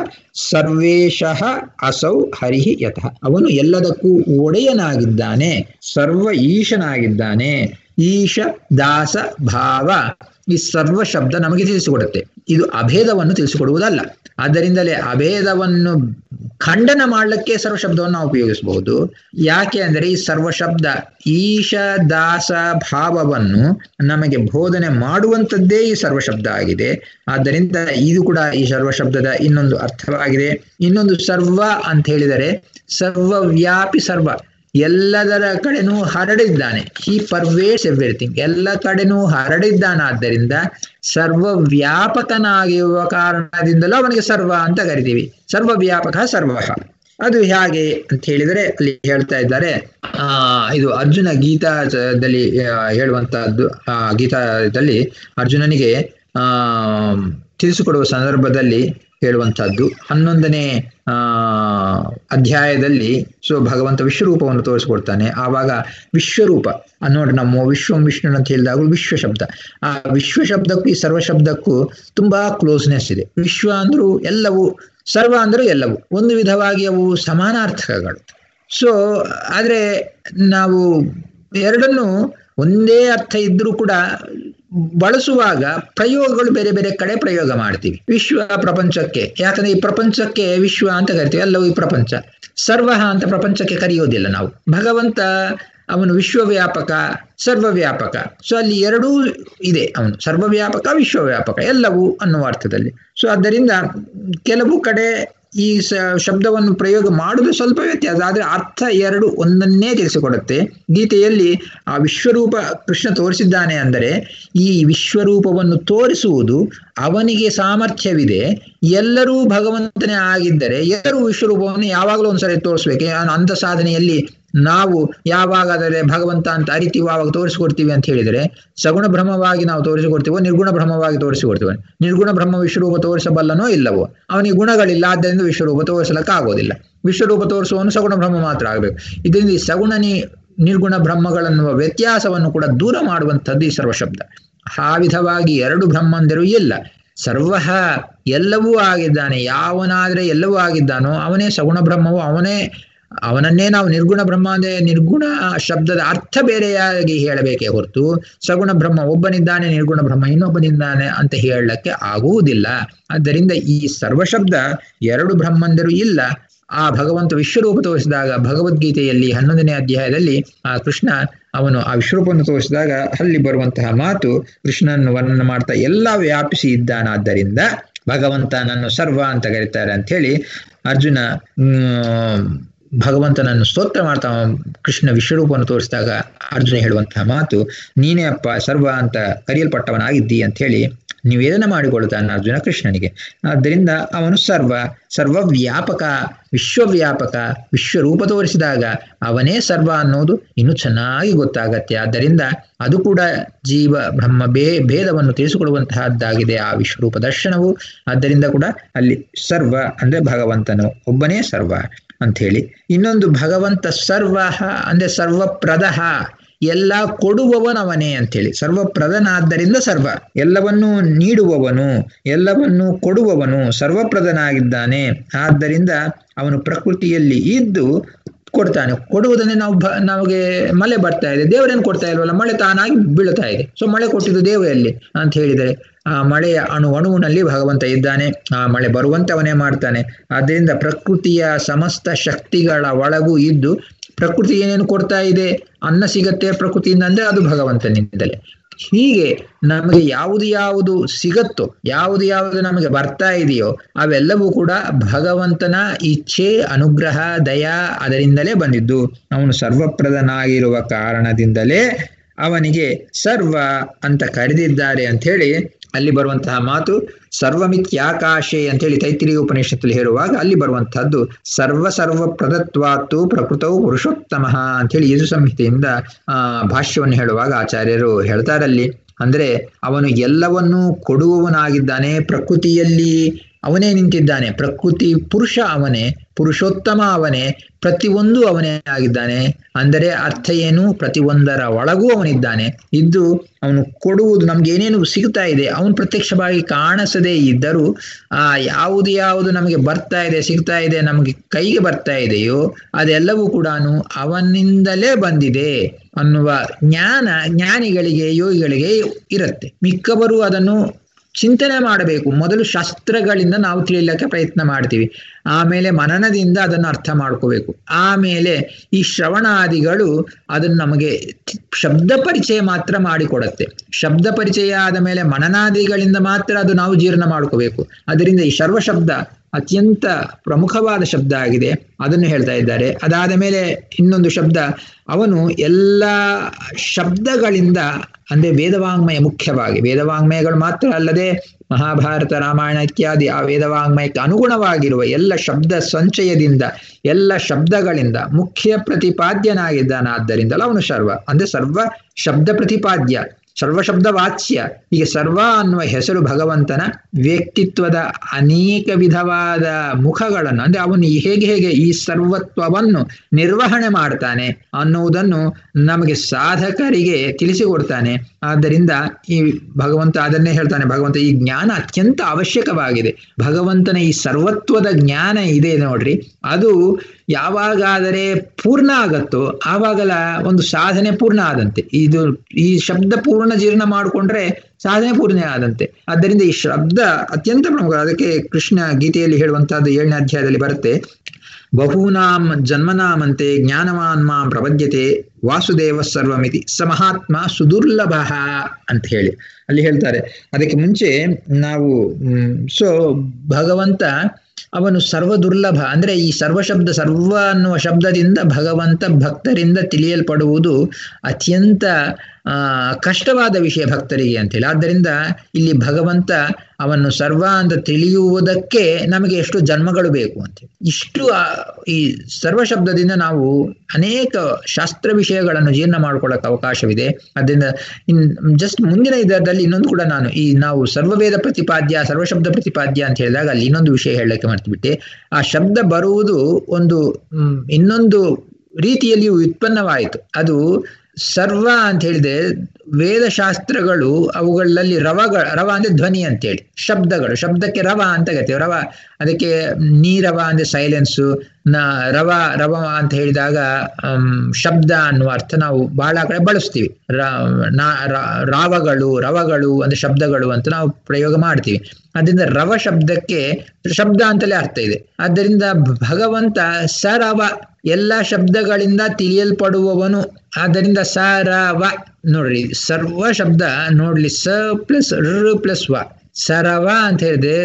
ಸರ್ವೇಶಃ ಅಸೌ ಹರಿಹಿ ಯತಃ ಅವನು ಎಲ್ಲದಕ್ಕೂ ಒಡೆಯನಾಗಿದ್ದಾನೆ ಸರ್ವ ಈಶನಾಗಿದ್ದಾನೆ ಈಶ ದಾಸ ಭಾವ ಈ ಸರ್ವ ಶಬ್ದ ನಮಗೆ ತಿಳಿಸಿಕೊಡುತ್ತೆ ಇದು ಅಭೇದವನ್ನು ತಿಳಿಸಿಕೊಡುವುದಲ್ಲ ಆದ್ದರಿಂದಲೇ ಅಭೇದವನ್ನು ಖಂಡನ ಮಾಡಲಿಕ್ಕೆ ಸರ್ವ ಶಬ್ದವನ್ನು ನಾವು ಉಪಯೋಗಿಸಬಹುದು ಯಾಕೆ ಅಂದರೆ ಈ ಸರ್ವ ಶಬ್ದ ಈಶ ದಾಸ ಭಾವವನ್ನು ನಮಗೆ ಬೋಧನೆ ಮಾಡುವಂಥದ್ದೇ ಈ ಸರ್ವ ಶಬ್ದ ಆಗಿದೆ ಆದ್ದರಿಂದ ಇದು ಕೂಡ ಈ ಸರ್ವ ಶಬ್ದದ ಇನ್ನೊಂದು ಅರ್ಥವಾಗಿದೆ ಇನ್ನೊಂದು ಸರ್ವ ಅಂತ ಹೇಳಿದರೆ ಸರ್ವವ್ಯಾಪಿ ಸರ್ವ ಎಲ್ಲದರ ಕಡೆನೂ ಹರಡಿದ್ದಾನೆ ಈ ಪರ್ವೇಸ್ ಎವ್ರಿಥಿಂಗ್ ಎಲ್ಲ ಕಡೆನೂ ಹರಡಿದ್ದಾನಾದ್ದರಿಂದ ಸರ್ವ ವ್ಯಾಪಕನಾಗಿರುವ ಕಾರಣದಿಂದಲೂ ಅವನಿಗೆ ಸರ್ವ ಅಂತ ಕರಿತೀವಿ ಸರ್ವ ವ್ಯಾಪಕ ಸರ್ವ ಅದು ಹೇಗೆ ಅಂತ ಹೇಳಿದರೆ ಅಲ್ಲಿ ಹೇಳ್ತಾ ಇದ್ದಾರೆ ಆ ಇದು ಅರ್ಜುನ ಗೀತಾದಲ್ಲಿ ಹೇಳುವಂತಹದ್ದು ಆ ಗೀತಾದಲ್ಲಿ ಅರ್ಜುನನಿಗೆ ಆ ತಿಳಿಸಿಕೊಡುವ ಸಂದರ್ಭದಲ್ಲಿ ಹೇಳುವಂತಹದ್ದು ಹನ್ನೊಂದನೇ ಆ ಅಧ್ಯಾಯದಲ್ಲಿ ಸೊ ಭಗವಂತ ವಿಶ್ವರೂಪವನ್ನು ತೋರಿಸ್ಕೊಡ್ತಾನೆ ಆವಾಗ ವಿಶ್ವರೂಪ ನೋಡ್ರಿ ನಮ್ಮ ವಿಶ್ವಂ ವಿಷ್ಣು ಅಂತ ಹೇಳಿದಾಗ ವಿಶ್ವ ಶಬ್ದ ಆ ವಿಶ್ವ ಶಬ್ದಕ್ಕೂ ಈ ಸರ್ವ ಶಬ್ದಕ್ಕೂ ತುಂಬಾ ಕ್ಲೋಸ್ನೆಸ್ ಇದೆ ವಿಶ್ವ ಅಂದ್ರೂ ಎಲ್ಲವೂ ಸರ್ವ ಅಂದ್ರೂ ಎಲ್ಲವೂ ಒಂದು ವಿಧವಾಗಿ ಅವು ಸಮಾನಾರ್ಥಕಗಳು ಸೊ ಆದ್ರೆ ನಾವು ಎರಡನ್ನು ಒಂದೇ ಅರ್ಥ ಇದ್ರೂ ಕೂಡ ಬಳಸುವಾಗ ಪ್ರಯೋಗಗಳು ಬೇರೆ ಬೇರೆ ಕಡೆ ಪ್ರಯೋಗ ಮಾಡ್ತೀವಿ ವಿಶ್ವ ಪ್ರಪಂಚಕ್ಕೆ ಯಾಕಂದ್ರೆ ಈ ಪ್ರಪಂಚಕ್ಕೆ ವಿಶ್ವ ಅಂತ ಕರಿತೀವಿ ಎಲ್ಲವೂ ಈ ಪ್ರಪಂಚ ಸರ್ವ ಅಂತ ಪ್ರಪಂಚಕ್ಕೆ ಕರೆಯೋದಿಲ್ಲ ನಾವು ಭಗವಂತ ಅವನು ವಿಶ್ವವ್ಯಾಪಕ ಸರ್ವವ್ಯಾಪಕ ಸೊ ಅಲ್ಲಿ ಎರಡೂ ಇದೆ ಅವನು ಸರ್ವವ್ಯಾಪಕ ವಿಶ್ವವ್ಯಾಪಕ ಎಲ್ಲವೂ ಅನ್ನುವ ಅರ್ಥದಲ್ಲಿ ಸೊ ಆದ್ದರಿಂದ ಕೆಲವು ಕಡೆ ಈ ಶಬ್ದವನ್ನು ಪ್ರಯೋಗ ಮಾಡುವುದು ಸ್ವಲ್ಪ ವ್ಯತ್ಯಾಸ ಆದರೆ ಅರ್ಥ ಎರಡು ಒಂದನ್ನೇ ತಿಳಿಸಿಕೊಡುತ್ತೆ ಗೀತೆಯಲ್ಲಿ ಆ ವಿಶ್ವರೂಪ ಕೃಷ್ಣ ತೋರಿಸಿದ್ದಾನೆ ಅಂದರೆ ಈ ವಿಶ್ವರೂಪವನ್ನು ತೋರಿಸುವುದು ಅವನಿಗೆ ಸಾಮರ್ಥ್ಯವಿದೆ ಎಲ್ಲರೂ ಭಗವಂತನೇ ಆಗಿದ್ದರೆ ಎಲ್ಲರೂ ವಿಶ್ವರೂಪವನ್ನು ಯಾವಾಗಲೂ ಒಂದ್ಸರಿ ತೋರಿಸ್ಬೇಕು ಅಂಥ ಸಾಧನೆಯಲ್ಲಿ ನಾವು ಯಾವಾಗಾದರೆ ಭಗವಂತ ಅಂತ ಅರಿತೀವೋ ಆವಾಗ ತೋರಿಸಿಕೊಡ್ತೀವಿ ಅಂತ ಹೇಳಿದರೆ ಸಗುಣ ಬ್ರಹ್ಮವಾಗಿ ನಾವು ತೋರಿಸಿಕೊಡ್ತೀವೋ ನಿರ್ಗುಣ ಬ್ರಹ್ಮವಾಗಿ ತೋರಿಸಿಕೊಡ್ತೀವಿ ನಿರ್ಗುಣ ಬ್ರಹ್ಮ ವಿಶ್ವರೂಪ ತೋರಿಸಬಲ್ಲನೋ ಇಲ್ಲವೋ ಅವನಿಗೆ ಗುಣಗಳಿಲ್ಲ ಆದ್ದರಿಂದ ವಿಶ್ವರೂಪ ತೋರಿಸಲಕ್ಕೆ ಆಗೋದಿಲ್ಲ ವಿಶ್ವರೂಪ ತೋರಿಸುವವನು ಸಗುಣ ಬ್ರಹ್ಮ ಮಾತ್ರ ಆಗಬೇಕು ಇದರಿಂದ ಈ ಸಗುಣನಿ ನಿರ್ಗುಣ ಬ್ರಹ್ಮಗಳನ್ನುವ ವ್ಯತ್ಯಾಸವನ್ನು ಕೂಡ ದೂರ ಮಾಡುವಂಥದ್ದು ಈ ಸರ್ವಶಬ್ದ ಆ ವಿಧವಾಗಿ ಎರಡು ಬ್ರಹ್ಮಂದರು ಇಲ್ಲ ಸರ್ವ ಎಲ್ಲವೂ ಆಗಿದ್ದಾನೆ ಯಾವನಾದ್ರೆ ಎಲ್ಲವೂ ಆಗಿದ್ದಾನೋ ಅವನೇ ಸಗುಣ ಬ್ರಹ್ಮವು ಅವನೇ ಅವನನ್ನೇ ನಾವು ನಿರ್ಗುಣ ಬ್ರಹ್ಮ ಅಂದ್ರೆ ನಿರ್ಗುಣ ಶಬ್ದದ ಅರ್ಥ ಬೇರೆಯಾಗಿ ಹೇಳಬೇಕೇ ಹೊರತು ಸಗುಣ ಬ್ರಹ್ಮ ಒಬ್ಬನಿದ್ದಾನೆ ನಿರ್ಗುಣ ಬ್ರಹ್ಮ ಇನ್ನೊಬ್ಬನಿದ್ದಾನೆ ಅಂತ ಹೇಳಕ್ಕೆ ಆಗುವುದಿಲ್ಲ ಆದ್ದರಿಂದ ಈ ಸರ್ವಶಬ್ದ ಎರಡು ಬ್ರಹ್ಮಂದರು ಇಲ್ಲ ಆ ಭಗವಂತ ವಿಶ್ವರೂಪ ತೋರಿಸಿದಾಗ ಭಗವದ್ಗೀತೆಯಲ್ಲಿ ಹನ್ನೊಂದನೇ ಅಧ್ಯಾಯದಲ್ಲಿ ಆ ಕೃಷ್ಣ ಅವನು ಆ ವಿಶ್ವರೂಪವನ್ನು ತೋರಿಸಿದಾಗ ಅಲ್ಲಿ ಬರುವಂತಹ ಮಾತು ಕೃಷ್ಣನನ್ನು ವರ್ಣನೆ ಮಾಡ್ತಾ ಎಲ್ಲ ವ್ಯಾಪಿಸಿ ಇದ್ದಾನಾದ್ದರಿಂದ ಭಗವಂತನನ್ನು ಸರ್ವ ಅಂತ ಕರೀತಾರೆ ಅಂತ ಹೇಳಿ ಅರ್ಜುನ ಭಗವಂತನನ್ನು ಸ್ತೋತ್ರ ಮಾಡ್ತಾ ಕೃಷ್ಣ ವಿಶ್ವರೂಪವನ್ನು ತೋರಿಸಿದಾಗ ಅರ್ಜುನ ಹೇಳುವಂತಹ ಮಾತು ನೀನೇ ಅಪ್ಪ ಸರ್ವ ಅಂತ ಕರೆಯಲ್ಪಟ್ಟವನಾಗಿದ್ದಿ ಅಂತ ಹೇಳಿ ನಿವೇದನ ಮಾಡಿಕೊಳ್ಳುತ್ತಾನೆ ಅರ್ಜುನ ಕೃಷ್ಣನಿಗೆ ಆದ್ದರಿಂದ ಅವನು ಸರ್ವ ಸರ್ವವ್ಯಾಪಕ ವಿಶ್ವವ್ಯಾಪಕ ವಿಶ್ವರೂಪ ತೋರಿಸಿದಾಗ ಅವನೇ ಸರ್ವ ಅನ್ನೋದು ಇನ್ನೂ ಚೆನ್ನಾಗಿ ಗೊತ್ತಾಗತ್ತೆ ಆದ್ದರಿಂದ ಅದು ಕೂಡ ಜೀವ ಬ್ರಹ್ಮ ಭೇ ಭೇದವನ್ನು ತಿಳಿಸಿಕೊಡುವಂತಹದ್ದಾಗಿದೆ ಆ ವಿಶ್ವರೂಪ ದರ್ಶನವು ಆದ್ದರಿಂದ ಕೂಡ ಅಲ್ಲಿ ಸರ್ವ ಅಂದ್ರೆ ಭಗವಂತನು ಒಬ್ಬನೇ ಸರ್ವ ಅಂಥೇಳಿ ಇನ್ನೊಂದು ಭಗವಂತ ಸರ್ವ ಅಂದ್ರೆ ಸರ್ವಪ್ರದಹ ಎಲ್ಲ ಕೊಡುವವನವನೇ ಅಂತೇಳಿ ಸರ್ವಪ್ರದನಾದ್ದರಿಂದ ಸರ್ವ ಎಲ್ಲವನ್ನೂ ನೀಡುವವನು ಎಲ್ಲವನ್ನೂ ಕೊಡುವವನು ಸರ್ವಪ್ರದನಾಗಿದ್ದಾನೆ ಆದ್ದರಿಂದ ಅವನು ಪ್ರಕೃತಿಯಲ್ಲಿ ಇದ್ದು ಕೊಡ್ತಾನೆ ಕೊಡುವುದನ್ನೇ ನಾವು ಭ ನಮಗೆ ಮಳೆ ಬರ್ತಾ ಇದೆ ದೇವರೇನು ಕೊಡ್ತಾ ಇಲ್ವಲ್ಲ ಮಳೆ ತಾನಾಗಿ ಬೀಳ್ತಾ ಇದೆ ಸೊ ಮಳೆ ಕೊಟ್ಟಿದ್ದು ದೇವರಲ್ಲಿ ಅಂತ ಹೇಳಿದರೆ ಆ ಮಳೆಯ ಅಣು ಅಣುವಿನಲ್ಲಿ ಭಗವಂತ ಇದ್ದಾನೆ ಆ ಮಳೆ ಬರುವಂತೆ ಅವನೇ ಮಾಡ್ತಾನೆ ಆದ್ದರಿಂದ ಪ್ರಕೃತಿಯ ಸಮಸ್ತ ಶಕ್ತಿಗಳ ಒಳಗೂ ಇದ್ದು ಪ್ರಕೃತಿ ಏನೇನು ಕೊಡ್ತಾ ಇದೆ ಅನ್ನ ಸಿಗತ್ತೆ ಪ್ರಕೃತಿಯಿಂದ ಅಂದ್ರೆ ಅದು ಭಗವಂತನಿಂದಲೇ ಹೀಗೆ ನಮಗೆ ಯಾವುದು ಯಾವುದು ಸಿಗತ್ತೋ ಯಾವುದು ಯಾವುದು ನಮಗೆ ಬರ್ತಾ ಇದೆಯೋ ಅವೆಲ್ಲವೂ ಕೂಡ ಭಗವಂತನ ಇಚ್ಛೆ ಅನುಗ್ರಹ ದಯ ಅದರಿಂದಲೇ ಬಂದಿದ್ದು ಅವನು ಸರ್ವಪ್ರದನಾಗಿರುವ ಕಾರಣದಿಂದಲೇ ಅವನಿಗೆ ಸರ್ವ ಅಂತ ಕರೆದಿದ್ದಾರೆ ಅಂತ ಹೇಳಿ ಅಲ್ಲಿ ಬರುವಂತಹ ಮಾತು ಸರ್ವಮಿತ್ಯಾಕಾಶೆ ಅಂತೇಳಿ ತೈತಿರಿಯ ಉಪನಿಷತ್ತಲ್ಲಿ ಹೇಳುವಾಗ ಅಲ್ಲಿ ಬರುವಂತಹದ್ದು ಸರ್ವ ಸರ್ವ ಪ್ರದತ್ವಾತ್ತು ಪ್ರಕೃತವು ಪುರುಷೋತ್ತಮ ಅಂತೇಳಿ ಯಜು ಸಂಹಿತೆಯಿಂದ ಆ ಭಾಷ್ಯವನ್ನು ಹೇಳುವಾಗ ಆಚಾರ್ಯರು ಹೇಳ್ತಾರಲ್ಲಿ ಅಂದ್ರೆ ಅವನು ಎಲ್ಲವನ್ನೂ ಕೊಡುವವನಾಗಿದ್ದಾನೆ ಪ್ರಕೃತಿಯಲ್ಲಿ ಅವನೇ ನಿಂತಿದ್ದಾನೆ ಪ್ರಕೃತಿ ಪುರುಷ ಅವನೇ ಪುರುಷೋತ್ತಮ ಅವನೇ ಪ್ರತಿಯೊಂದು ಅವನೇ ಆಗಿದ್ದಾನೆ ಅಂದರೆ ಅರ್ಥ ಏನು ಪ್ರತಿಯೊಂದರ ಒಳಗೂ ಅವನಿದ್ದಾನೆ ಇದ್ದು ಅವನು ಕೊಡುವುದು ನಮ್ಗೆ ಏನೇನು ಸಿಗ್ತಾ ಇದೆ ಅವನು ಪ್ರತ್ಯಕ್ಷವಾಗಿ ಕಾಣಿಸದೇ ಇದ್ದರೂ ಆ ಯಾವುದು ಯಾವುದು ನಮಗೆ ಬರ್ತಾ ಇದೆ ಸಿಗ್ತಾ ಇದೆ ನಮಗೆ ಕೈಗೆ ಬರ್ತಾ ಇದೆಯೋ ಅದೆಲ್ಲವೂ ಕೂಡ ಅವನಿಂದಲೇ ಬಂದಿದೆ ಅನ್ನುವ ಜ್ಞಾನ ಜ್ಞಾನಿಗಳಿಗೆ ಯೋಗಿಗಳಿಗೆ ಇರುತ್ತೆ ಮಿಕ್ಕವರು ಅದನ್ನು ಚಿಂತನೆ ಮಾಡಬೇಕು ಮೊದಲು ಶಾಸ್ತ್ರಗಳಿಂದ ನಾವು ತಿಳಿಯಲಿಕ್ಕೆ ಪ್ರಯತ್ನ ಮಾಡ್ತೀವಿ ಆಮೇಲೆ ಮನನದಿಂದ ಅದನ್ನು ಅರ್ಥ ಮಾಡ್ಕೋಬೇಕು ಆಮೇಲೆ ಈ ಶ್ರವಣಾದಿಗಳು ಅದನ್ನು ನಮಗೆ ಶಬ್ದ ಪರಿಚಯ ಮಾತ್ರ ಮಾಡಿಕೊಡತ್ತೆ ಶಬ್ದ ಪರಿಚಯ ಆದ ಮೇಲೆ ಮನನಾದಿಗಳಿಂದ ಮಾತ್ರ ಅದು ನಾವು ಜೀರ್ಣ ಮಾಡ್ಕೋಬೇಕು ಅದರಿಂದ ಈ ಸರ್ವ ಶಬ್ದ ಅತ್ಯಂತ ಪ್ರಮುಖವಾದ ಶಬ್ದ ಆಗಿದೆ ಅದನ್ನು ಹೇಳ್ತಾ ಇದ್ದಾರೆ ಅದಾದ ಮೇಲೆ ಇನ್ನೊಂದು ಶಬ್ದ ಅವನು ಎಲ್ಲ ಶಬ್ದಗಳಿಂದ ಅಂದ್ರೆ ವೇದವಾಂಗ್ಮಯ ಮುಖ್ಯವಾಗಿ ವೇದವಾಂಗ್ಮಯಗಳು ಮಾತ್ರ ಅಲ್ಲದೆ ಮಹಾಭಾರತ ರಾಮಾಯಣ ಇತ್ಯಾದಿ ಆ ವೇದವಾಂಗ್ಮಯಕ್ಕೆ ಅನುಗುಣವಾಗಿರುವ ಎಲ್ಲ ಶಬ್ದ ಸಂಚಯದಿಂದ ಎಲ್ಲ ಶಬ್ದಗಳಿಂದ ಮುಖ್ಯ ಪ್ರತಿಪಾದ್ಯನಾಗಿದ್ದಾನಾದ್ದರಿಂದಲೂ ಅವನು ಸರ್ವ ಅಂದ್ರೆ ಸರ್ವ ಶಬ್ದ ಪ್ರತಿಪಾದ್ಯ ಸರ್ವಶಬ್ದ ವಾಚ್ಯ ಹೀಗೆ ಸರ್ವ ಅನ್ನುವ ಹೆಸರು ಭಗವಂತನ ವ್ಯಕ್ತಿತ್ವದ ಅನೇಕ ವಿಧವಾದ ಮುಖಗಳನ್ನು ಅಂದ್ರೆ ಅವನು ಹೇಗೆ ಹೇಗೆ ಈ ಸರ್ವತ್ವವನ್ನು ನಿರ್ವಹಣೆ ಮಾಡ್ತಾನೆ ಅನ್ನುವುದನ್ನು ನಮಗೆ ಸಾಧಕರಿಗೆ ತಿಳಿಸಿಕೊಡ್ತಾನೆ ಆದ್ದರಿಂದ ಈ ಭಗವಂತ ಅದನ್ನೇ ಹೇಳ್ತಾನೆ ಭಗವಂತ ಈ ಜ್ಞಾನ ಅತ್ಯಂತ ಅವಶ್ಯಕವಾಗಿದೆ ಭಗವಂತನ ಈ ಸರ್ವತ್ವದ ಜ್ಞಾನ ಇದೆ ನೋಡ್ರಿ ಅದು ಯಾವಾಗಾದರೆ ಪೂರ್ಣ ಆಗತ್ತೋ ಆವಾಗಲ ಒಂದು ಸಾಧನೆ ಪೂರ್ಣ ಆದಂತೆ ಇದು ಈ ಶಬ್ದ ಪೂರ್ಣ ಜೀರ್ಣ ಮಾಡಿಕೊಂಡ್ರೆ ಸಾಧನೆ ಪೂರ್ಣ ಆದಂತೆ ಆದ್ದರಿಂದ ಈ ಶಬ್ದ ಅತ್ಯಂತ ಪ್ರಮುಖ ಅದಕ್ಕೆ ಕೃಷ್ಣ ಗೀತೆಯಲ್ಲಿ ಹೇಳುವಂತಹದ್ದು ಏಳನೇ ಅಧ್ಯಾಯದಲ್ಲಿ ಬರುತ್ತೆ ಬಹೂನಾಂ ಜನ್ಮನಾಮಂತೆ ಜ್ಞಾನವಾನ್ ಮಾಂ ಪ್ರಪದ್ಯತೆ ವಾಸುದೇವ ಸರ್ವಮಿತಿ ಸ ಮಹಾತ್ಮ ಸುದುರ್ಲಭ ಅಂತ ಹೇಳಿ ಅಲ್ಲಿ ಹೇಳ್ತಾರೆ ಅದಕ್ಕೆ ಮುಂಚೆ ನಾವು ಸೊ ಭಗವಂತ ಅವನು ಸರ್ವ ದುರ್ಲಭ ಅಂದ್ರೆ ಈ ಸರ್ವ ಶಬ್ದ ಸರ್ವ ಅನ್ನುವ ಶಬ್ದದಿಂದ ಭಗವಂತ ಭಕ್ತರಿಂದ ತಿಳಿಯಲ್ಪಡುವುದು ಅತ್ಯಂತ ಆ ಕಷ್ಟವಾದ ವಿಷಯ ಭಕ್ತರಿಗೆ ಅಂತೇಳಿ ಆದ್ದರಿಂದ ಇಲ್ಲಿ ಭಗವಂತ ಅವನ್ನು ಸರ್ವ ಅಂತ ತಿಳಿಯುವುದಕ್ಕೆ ನಮಗೆ ಎಷ್ಟು ಜನ್ಮಗಳು ಬೇಕು ಅಂತ ಇಷ್ಟು ಈ ಸರ್ವ ಶಬ್ದದಿಂದ ನಾವು ಅನೇಕ ಶಾಸ್ತ್ರ ವಿಷಯಗಳನ್ನು ಜೀರ್ಣ ಮಾಡ್ಕೊಳ್ಳೋಕೆ ಅವಕಾಶವಿದೆ ಅದರಿಂದ ಇನ್ ಜಸ್ಟ್ ಮುಂದಿನ ಇದರಲ್ಲಿ ಇನ್ನೊಂದು ಕೂಡ ನಾನು ಈ ನಾವು ಸರ್ವವೇದ ಪ್ರತಿಪಾದ್ಯ ಸರ್ವಶಬ್ದ ಪ್ರತಿಪಾದ್ಯ ಅಂತ ಹೇಳಿದಾಗ ಅಲ್ಲಿ ಇನ್ನೊಂದು ವಿಷಯ ಹೇಳಕ್ಕೆ ಮರ್ತಿಬಿಟ್ಟೆ ಆ ಶಬ್ದ ಬರುವುದು ಒಂದು ಇನ್ನೊಂದು ರೀತಿಯಲ್ಲಿಯೂ ಉತ್ಪನ್ನವಾಯಿತು ಅದು ಸರ್ವ ಅಂತ ಹೇಳಿದ್ರೆ ವೇದಶಾಸ್ತ್ರಗಳು ಅವುಗಳಲ್ಲಿ ರವಗಳ ರವ ಅಂದ್ರೆ ಧ್ವನಿ ಅಂತೇಳಿ ಶಬ್ದಗಳು ಶಬ್ದಕ್ಕೆ ರವ ಅಂತ ಗತ್ತೆ ರವ ಅದಕ್ಕೆ ನೀರವ ಅಂದ್ರೆ ಸೈಲೆನ್ಸು ನ ರವ ರವ ಅಂತ ಹೇಳಿದಾಗ ಅಮ್, ಶಬ್ದ ಅನ್ನುವ ಅರ್ಥ ನಾವು ಬಹಳ ಕಡೆ ಬಳಸ್ತೀವಿ ರ- ನಾ- ರ- ರಾವಗಳು ರವಗಳು ಅಂದ್ರೆ ಶಬ್ದಗಳು ಅಂತ ನಾವು ಪ್ರಯೋಗ ಮಾಡ್ತೀವಿ ಅದರಿಂದ ರವ ಶಬ್ದಕ್ಕೆ ಶಬ್ದ ಅಂತಲೇ ಅರ್ಥ ಇದೆ ಆದ್ದರಿಂದ ಭಗವಂತ ಸರವ ಎಲ್ಲ ಶಬ್ದಗಳಿಂದ ತಿಳಿಯಲ್ಪಡುವವನು ಆದ್ದರಿಂದ ಸರವ ನೋಡ್ರಿ ಸರ್ವ ಶಬ್ದ ನೋಡ್ಲಿ ಸ ಪ್ಲಸ್ ರ ಪ್ಲಸ್ ವ ಸರವ ಅಂತ ಹೇಳಿದ್ರೆ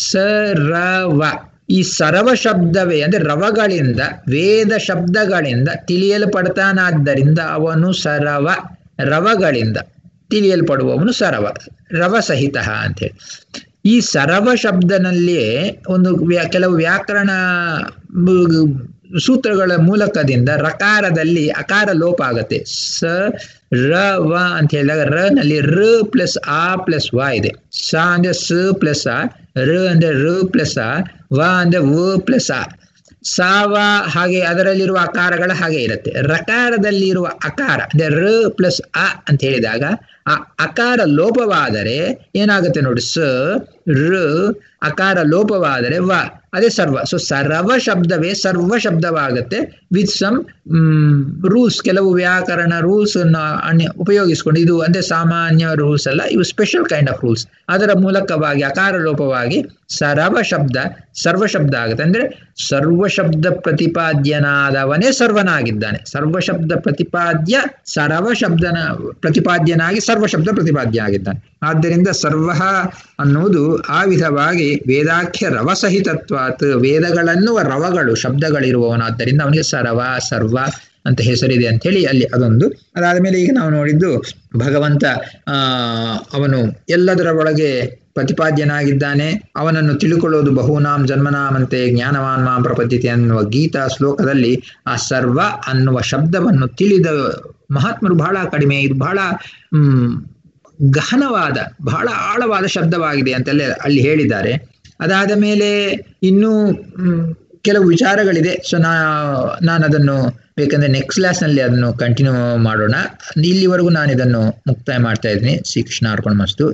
ಸರವ ಈ ಸರವ ಶಬ್ದವೇ ಅಂದ್ರೆ ರವಗಳಿಂದ ವೇದ ಶಬ್ದಗಳಿಂದ ತಿಳಿಯಲ್ಪಡ್ತಾನಾದ್ದರಿಂದ ಅವನು ಸರವ ರವಗಳಿಂದ ತಿಳಿಯಲ್ಪಡುವವನು ಸರವ ರವ ಸಹಿತ ಅಂತೇಳಿ ಈ ಸರವ ಶಬ್ದನಲ್ಲಿಯೇ ಒಂದು ವ್ಯಾ ಕೆಲವು ವ್ಯಾಕರಣ ಬ- ಸೂತ್ರಗಳ ಮೂಲಕದಿಂದ ರಕಾರದಲ್ಲಿ ಅಕಾರ ಲೋಪ ಆಗತ್ತೆ ಸ ರ ವ ಅಂತ ಹೇಳಿದಾಗ ರ ನಲ್ಲಿ ರ ಪ್ಲಸ್ ಆ ಪ್ಲಸ್ ವ ಇದೆ ಸ ಅಂದ್ರೆ ಸ ಪ್ಲಸ್ ಆ ರ ಅಂದ್ರೆ ರ ಪ್ಲಸ್ ಆ ವ ಅಂದ್ರೆ ವ ಪ್ಲಸ್ ಆ ಸಾವ ಹಾಗೆ ಅದರಲ್ಲಿರುವ ಅಕಾರಗಳ ಹಾಗೆ ಇರುತ್ತೆ ರಕಾರದಲ್ಲಿರುವ ಅಕಾರ ಅಂದ್ರೆ ರ ಪ್ಲಸ್ ಅ ಅಂತ ಹೇಳಿದಾಗ ಆ ಅಕಾರ ಲೋಪವಾದರೆ ಏನಾಗುತ್ತೆ ನೋಡಿ ಸ ರ ಅಕಾರ ಲೋಪವಾದರೆ ವ ಅದೇ ಸರ್ವ ಸೊ ಸರ್ವ ಶಬ್ದವೇ ಸರ್ವ ಶಬ್ದವಾಗುತ್ತೆ ವಿತ್ ಸಮ್ ರೂಲ್ಸ್ ಕೆಲವು ವ್ಯಾಕರಣ ರೂಲ್ಸ್ ಉಪಯೋಗಿಸ್ಕೊಂಡು ಇದು ಅಂದ್ರೆ ಸಾಮಾನ್ಯ ರೂಲ್ಸ್ ಅಲ್ಲ ಇವು ಸ್ಪೆಷಲ್ ಕೈಂಡ್ ಆಫ್ ರೂಲ್ಸ್ ಅದರ ಮೂಲಕವಾಗಿ ಅಕಾರ ಲೋಪವಾಗಿ ಸರ್ವ ಶಬ್ದ ಸರ್ವ ಶಬ್ದ ಆಗುತ್ತೆ ಅಂದ್ರೆ ಸರ್ವ ಶಬ್ದ ಪ್ರತಿಪಾದ್ಯನಾದವನೇ ಸರ್ವನಾಗಿದ್ದಾನೆ ಸರ್ವ ಶಬ್ದ ಪ್ರತಿಪಾದ್ಯ ಸರ್ವ ಶಬ್ದನ ಪ್ರತಿಪಾದ್ಯನಾಗಿ ಸರ್ವ ಶಬ್ದ ಪ್ರತಿಪಾದ್ಯ ಆಗಿದ್ದಾನೆ ಆದ್ದರಿಂದ ಸರ್ವ ಅನ್ನುವುದು ಆ ವಿಧವಾಗಿ ವೇದಾಖ್ಯ ರವಸಹಿತತ್ವಾತ್ ವೇದಗಳನ್ನುವ ರವಗಳು ಶಬ್ದಗಳಿರುವವನು ಆದ್ದರಿಂದ ಅವನಿಗೆ ಸರವ ಸರ್ವ ಅಂತ ಹೆಸರಿದೆ ಅಂತ ಹೇಳಿ ಅಲ್ಲಿ ಅದೊಂದು ಅದಾದ ಮೇಲೆ ಈಗ ನಾವು ನೋಡಿದ್ದು ಭಗವಂತ ಆ ಅವನು ಎಲ್ಲದರ ಒಳಗೆ ಪ್ರತಿಪಾದ್ಯನಾಗಿದ್ದಾನೆ ಅವನನ್ನು ತಿಳುಕೊಳ್ಳುವುದು ಬಹುನಾಂ ಜನ್ಮನಾಮಂತೆ ಜ್ಞಾನವಾನ್ ಮಾಂ ಪ್ರಪದ್ಯತೆ ಅನ್ನುವ ಗೀತಾ ಶ್ಲೋಕದಲ್ಲಿ ಆ ಸರ್ವ ಅನ್ನುವ ಶಬ್ದವನ್ನು ತಿಳಿದ ಮಹಾತ್ಮರು ಬಹಳ ಕಡಿಮೆ ಇದು ಬಹಳ ಹ್ಮ್ ಗಹನವಾದ ಬಹಳ ಆಳವಾದ ಶಬ್ದವಾಗಿದೆ ಅಂತೆಲ್ಲ ಅಲ್ಲಿ ಹೇಳಿದ್ದಾರೆ ಅದಾದ ಮೇಲೆ ಇನ್ನೂ ಮ್, ಕೆಲವು ವಿಚಾರಗಳಿದೆ ಸೊ ನಾ ನಾನು ಅದನ್ನು ಬೇಕಂದ್ರೆ ನೆಕ್ಸ್ಟ್ ಕ್ಲಾಸ್ನಲ್ಲಿ ಅದನ್ನು ಕಂಟಿನ್ಯೂ ಮಾಡೋಣ ಇಲ್ಲಿವರೆಗೂ ನಾನು ಇದನ್ನು ಮುಕ್ತಾಯ ಮಾಡ್ತಾ ಇದ್ದೀನಿ ಶ್ರೀ ಕೃಷ್ಣ ಅರ್ಪಣ ಮಸ್ತು